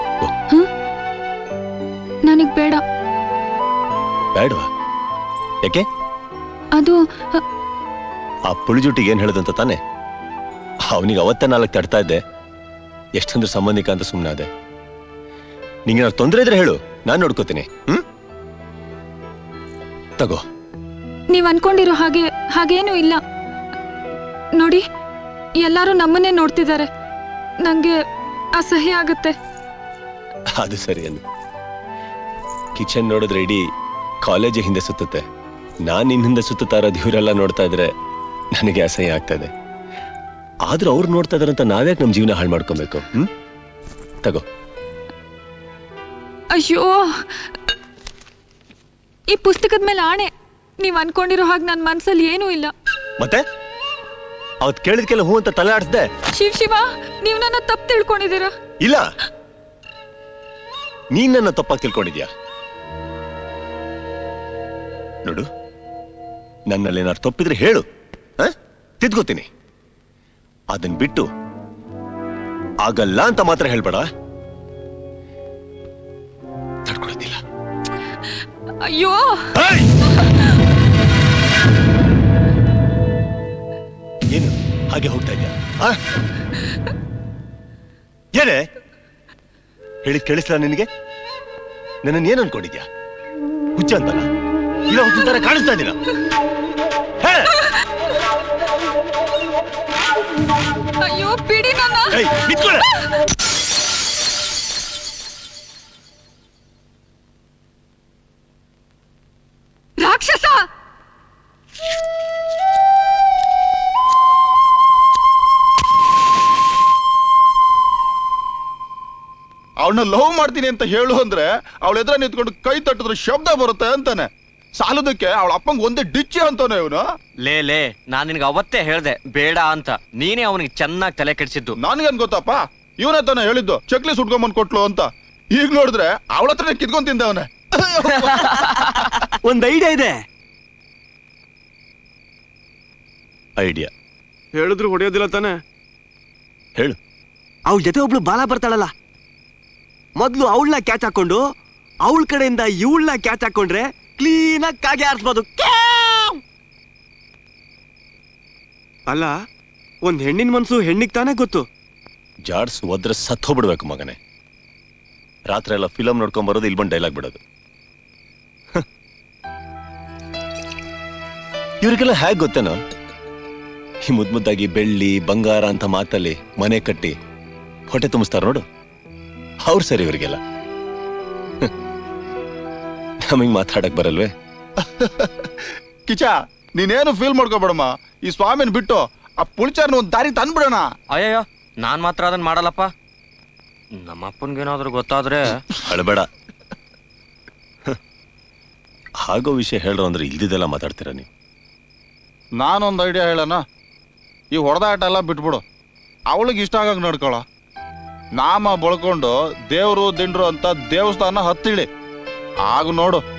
ನನಗ್ ಬೇಡ ಬೇಡವಾ ಯಾಕೆ ಅದು ಅ, ಆ ಪುಳಿಜುಟ್ಟಿಗೆ ಏನ್ ಹೇಳದಂತ ತಾನೆ ಅವನಿಗೆ ಅವತ್ತೇ ನಾಲ್ಕು ತಡ್ತಾ ಇದ್ದೆ ಎಷ್ಟಂದ್ರೆ ಸಂಬಂಧಿಕ ಅಂತ ಸುಮ್ಮನೆ ಅದೇ ನಿಂಗೆ ತೊಂದರೆ ಇದ್ರೆ ಹೇಳು ನಾನು ನೋಡ್ಕೋತೀನಿ ಹ್ಮ್ ತಗೋ ನೀವ್ ಅನ್ಕೊಂಡಿರೋ ಹಾಗೆ ಹಾಗೇನೂ ಇಲ್ಲ ನೋಡಿ ಎಲ್ಲರೂ ನಮ್ಮನ್ನೇ ನೋಡ್ತಿದ್ದಾರೆ ನಂಗೆ ಅಸಹ್ಯ ಆಗುತ್ತೆ ಅದು ಸರಿ ಅನ್ನು ಕಿಚನ್ ನೋಡಿದ್ರೆ ಇಡೀ ಕಾಲೇಜ್ ಹಿಂದೆ ಸುತ್ತುತ್ತೆ ನಾನ್ ನಿನ್ ಹಿಂದೆ ಸುತ್ತುತ್ತಾ ಇರೋದು ಇವರೆಲ್ಲ ನೋಡ್ತಾ ಇದ್ರೆ ನನಗೆ ಅಸಹ್ಯ ಆಗ್ತಾ ಇದೆ ಆದ್ರೂ ಅವ್ರು ನೋಡ್ತಾ ಇದಾರಂತ ನಾವ್ಯಾಕೆ ನಮ್ ಜೀವನ ಹಾಳು ಮಾಡ್ಕೊಬೇಕು ಹ್ಮ್ ತಗೋ ಅಯ್ಯೋ ಈ ಪುಸ್ತಕದ ಮೇಲೆ ಆಣೆ ನೀವ್ ಅನ್ಕೊಂಡಿರೋ ಹಾಗೆ ನನ್ನ ಮನ್ಸಲ್ಲಿ ಏನೂ ಇಲ್ಲ ಮತ್ತೆ ಅವತ್ ಕೇಳಿದ್ಕೆಲ್ಲ ಹೂ ಅಂತ ತಲೆ ಆಡಿಸ್ದೆ ಶಿವ್ ಶಿವ ನೀವ್ ನನ್ನ ತಪ್ಪು ತಿಳ್ಕೊಂಡಿದ್ದೀರಾ ಇಲ್ಲ ನೀನ್ ನನ್ನ ತಪ್ಪಾಗಿ ತಿಳ್ಕೊಂಡಿದ್ಯಾ ನೋಡು ನನ್ನಲ್ಲಿ ಏನಾದ್ರು ತಪ್ಪಿದ್ರೆ ಹೇಳು ಆ? ತಿದ್ಕೋತೀನಿ ಅದನ್ ಬಿಟ್ಟು ಆಗಲ್ಲ ಅಂತ ಮಾತ್ರ ಹೇಳ್ಬೇಡ ತಡ್ಕೊಳೋದಿಲ್ಲ ಅಯ್ಯೋ ಏನು ಹಾಗೆ ಹೋಗ್ತಾ ಇದ್ಯಾ ಆ? ಏನೇ ಹೇಳಿದ್ ಕೇಳಿಸ್ಲ ನಿನಗೆ ನನ್ನನ್ನು ಏನ್ ಅನ್ಕೊಂಡಿದ್ಯಾ ಹುಚ್ಚ ಅಂತಲ್ಲ ಇಲ್ಲ ಹುಚ್ಚ ತರ ಕಾಣಿಸ್ತಾ ಇದ್ದೀನ ಅಯ್ಯೋ ಬಿಡಿ ನನ್ನ ಏಯ್, ನಿಂತ್ಕೊಳ್ಳೆ. ರಾಕ್ಷಸ ಅವಳನ್ನ ಲವ್ ಮಾಡ್ತೀನಿ ಅಂತ ಹೇಳು ಅಂದ್ರೆ ಅವಳ ಎದುರ ನಿಂತ್ಕೊಂಡು ಕೈ ತಟ್ಟಿದ್ರೆ ಶಬ್ದ ಬರುತ್ತೆ ಅಂತಾನೆ ಸಾಲದಕ್ಕೆ ಅವಳ ಅಪ್ಪಂಗ್ ಒಂದೇ ಡಿಚ್ಚಿ ಅಂತಾನೆ ಇವನು ಲೇ ಲೇ ನಾನ್ ನಿನ್ಗೆ ಅವತ್ತೇ ಹೇಳ್ದೆ ಬೇಡ ಅಂತ ನೀನೇ ಅವನಿಗೆ ಚೆನ್ನಾಗಿ ತಲೆ ಕೆಡಿಸಿದ್ದು ನನ್ಗೇನ್ ಗೊತ್ತಪ್ಪ ಇವನೇ ತಾನೆ ಹೇಳಿದ್ದು ಚಕ್ಲಿ ಸುಟ್ಕೊಂಬಂದ್ ಕೊಟ್ಲು ಅಂತ ಈಗ ನೋಡಿದ್ರೆ ಅವಳ ಹತ್ರನೇ ಕಿತ್ಕೊಂಡ್ ತಿಂದೆ ಅವನೇ ಒಂದ್ ಐಡಿಯಾ ಇದೆ ಐಡಿಯಾ ಹೇಳಿದ್ರು ಹೊಡೆಯೋದಿಲ್ಲ ತಾನೆ ಹೇಳು ಅವಳ ಜೊತೆ ಒಬ್ಳು ಬಾಲ ಬರ್ತಾಳಲ್ಲ ಮೊದ್ಲು ಅವಳನ್ನ ಕ್ಯಾಚ್ ಹಾಕೊಂಡು ಅವಳ ಕಡೆಯಿಂದ ಇವಳನ್ನ ಕ್ಯಾಚ್ ಹಾಕೊಂಡ್ರೆ ಕ್ಲೀನ್ ಆಗಿ ಕಾಗೆ ಆರಿಸ್ಬೋದು ಅಲ್ಲ ಒಂದ್ ಹೆಣ್ಣಿನ ಮನ್ಸು ಹೆಣ್ಣಿಗೆ ತಾನೇ ಗೊತ್ತು ಜಾಡ್ಸ್ ಒದ್ರೆ ಸತ್ ಹೋಗ್ಬಿಡ್ಬೇಕು ಮಗನೇ ರಾತ್ರಿ ಎಲ್ಲ ಫಿಲಮ್ ನೋಡ್ಕೊಂಡ್ ಬರೋದು ಇಲ್ಲಿ ಬಂದು ಡೈಲಾಗ್ ಬಿಡೋದು ಹ. ಇವ್ರಿಗೆಲ್ಲ ಹೇಗ್ ಗೊತ್ತೇನೋ ಈ ಮುದ್ ಮುದ್ದಾಗಿ ಬೆಳ್ಳಿ ಬಂಗಾರ ಅಂತ ಮಾತಲ್ಲಿ ಮನೆ ಕಟ್ಟಿ ಹೊಟ್ಟೆ ತುಂಬಿಸ್ತಾರ ನೋಡು ಅವ್ರು ಸರಿ ಇವರಿಗೆಲ್ಲ ನಮಗ್ ಮಾತಾಡಕ್ ಬರಲ್ವೇ ಕಿಚ ನೀನೇನು ಫೀಲ್ ಮಾಡ್ಕೋಬೇಡಮ್ಮ ಈ ಸ್ವಾಮಿನ ಬಿಟ್ಟು ಆ ಪುಳಿಚಾರ್ನ ಒಂದ್ ದಾರಿ ತಂದ್ಬಿಡೋಣ ಅಯ್ಯಯ್ಯೋ ನಾನ್ ಮಾತ್ರ ಅದನ್ನ ಮಾಡಲ್ಲಪ್ಪ ನಮ್ಮಪ್ಪನ್ಗೇನಾದ್ರೂ ಗೊತ್ತಾದ್ರೆ ಅಳಬೇಡ ಹಾಗೋ ವಿಷಯ ಹೇಳ್ರು ಅಂದ್ರೆ ಇಲ್ದಿದ್ದೆಲ್ಲ ಮಾತಾಡ್ತೀರ ನೀವು ನಾನೊಂದು ಐಡಿಯಾ ಹೇಳೋಣ ಈ ಹೊಡೆದಾಟ ಎಲ್ಲ ಬಿಟ್ಬಿಡು ಅವಳಿಗೆ ಇಷ್ಟ ಆಗಂಗ್ ನಡ್ಕೊಳ ನಾಮ ಬಳ್ಕೊಂಡು ದೇವ್ರು ದಿಂಡ್ರು ಅಂತ ದೇವಸ್ಥಾನ ಹತ್ತಿಳಿ ಆಗ ನೋಡು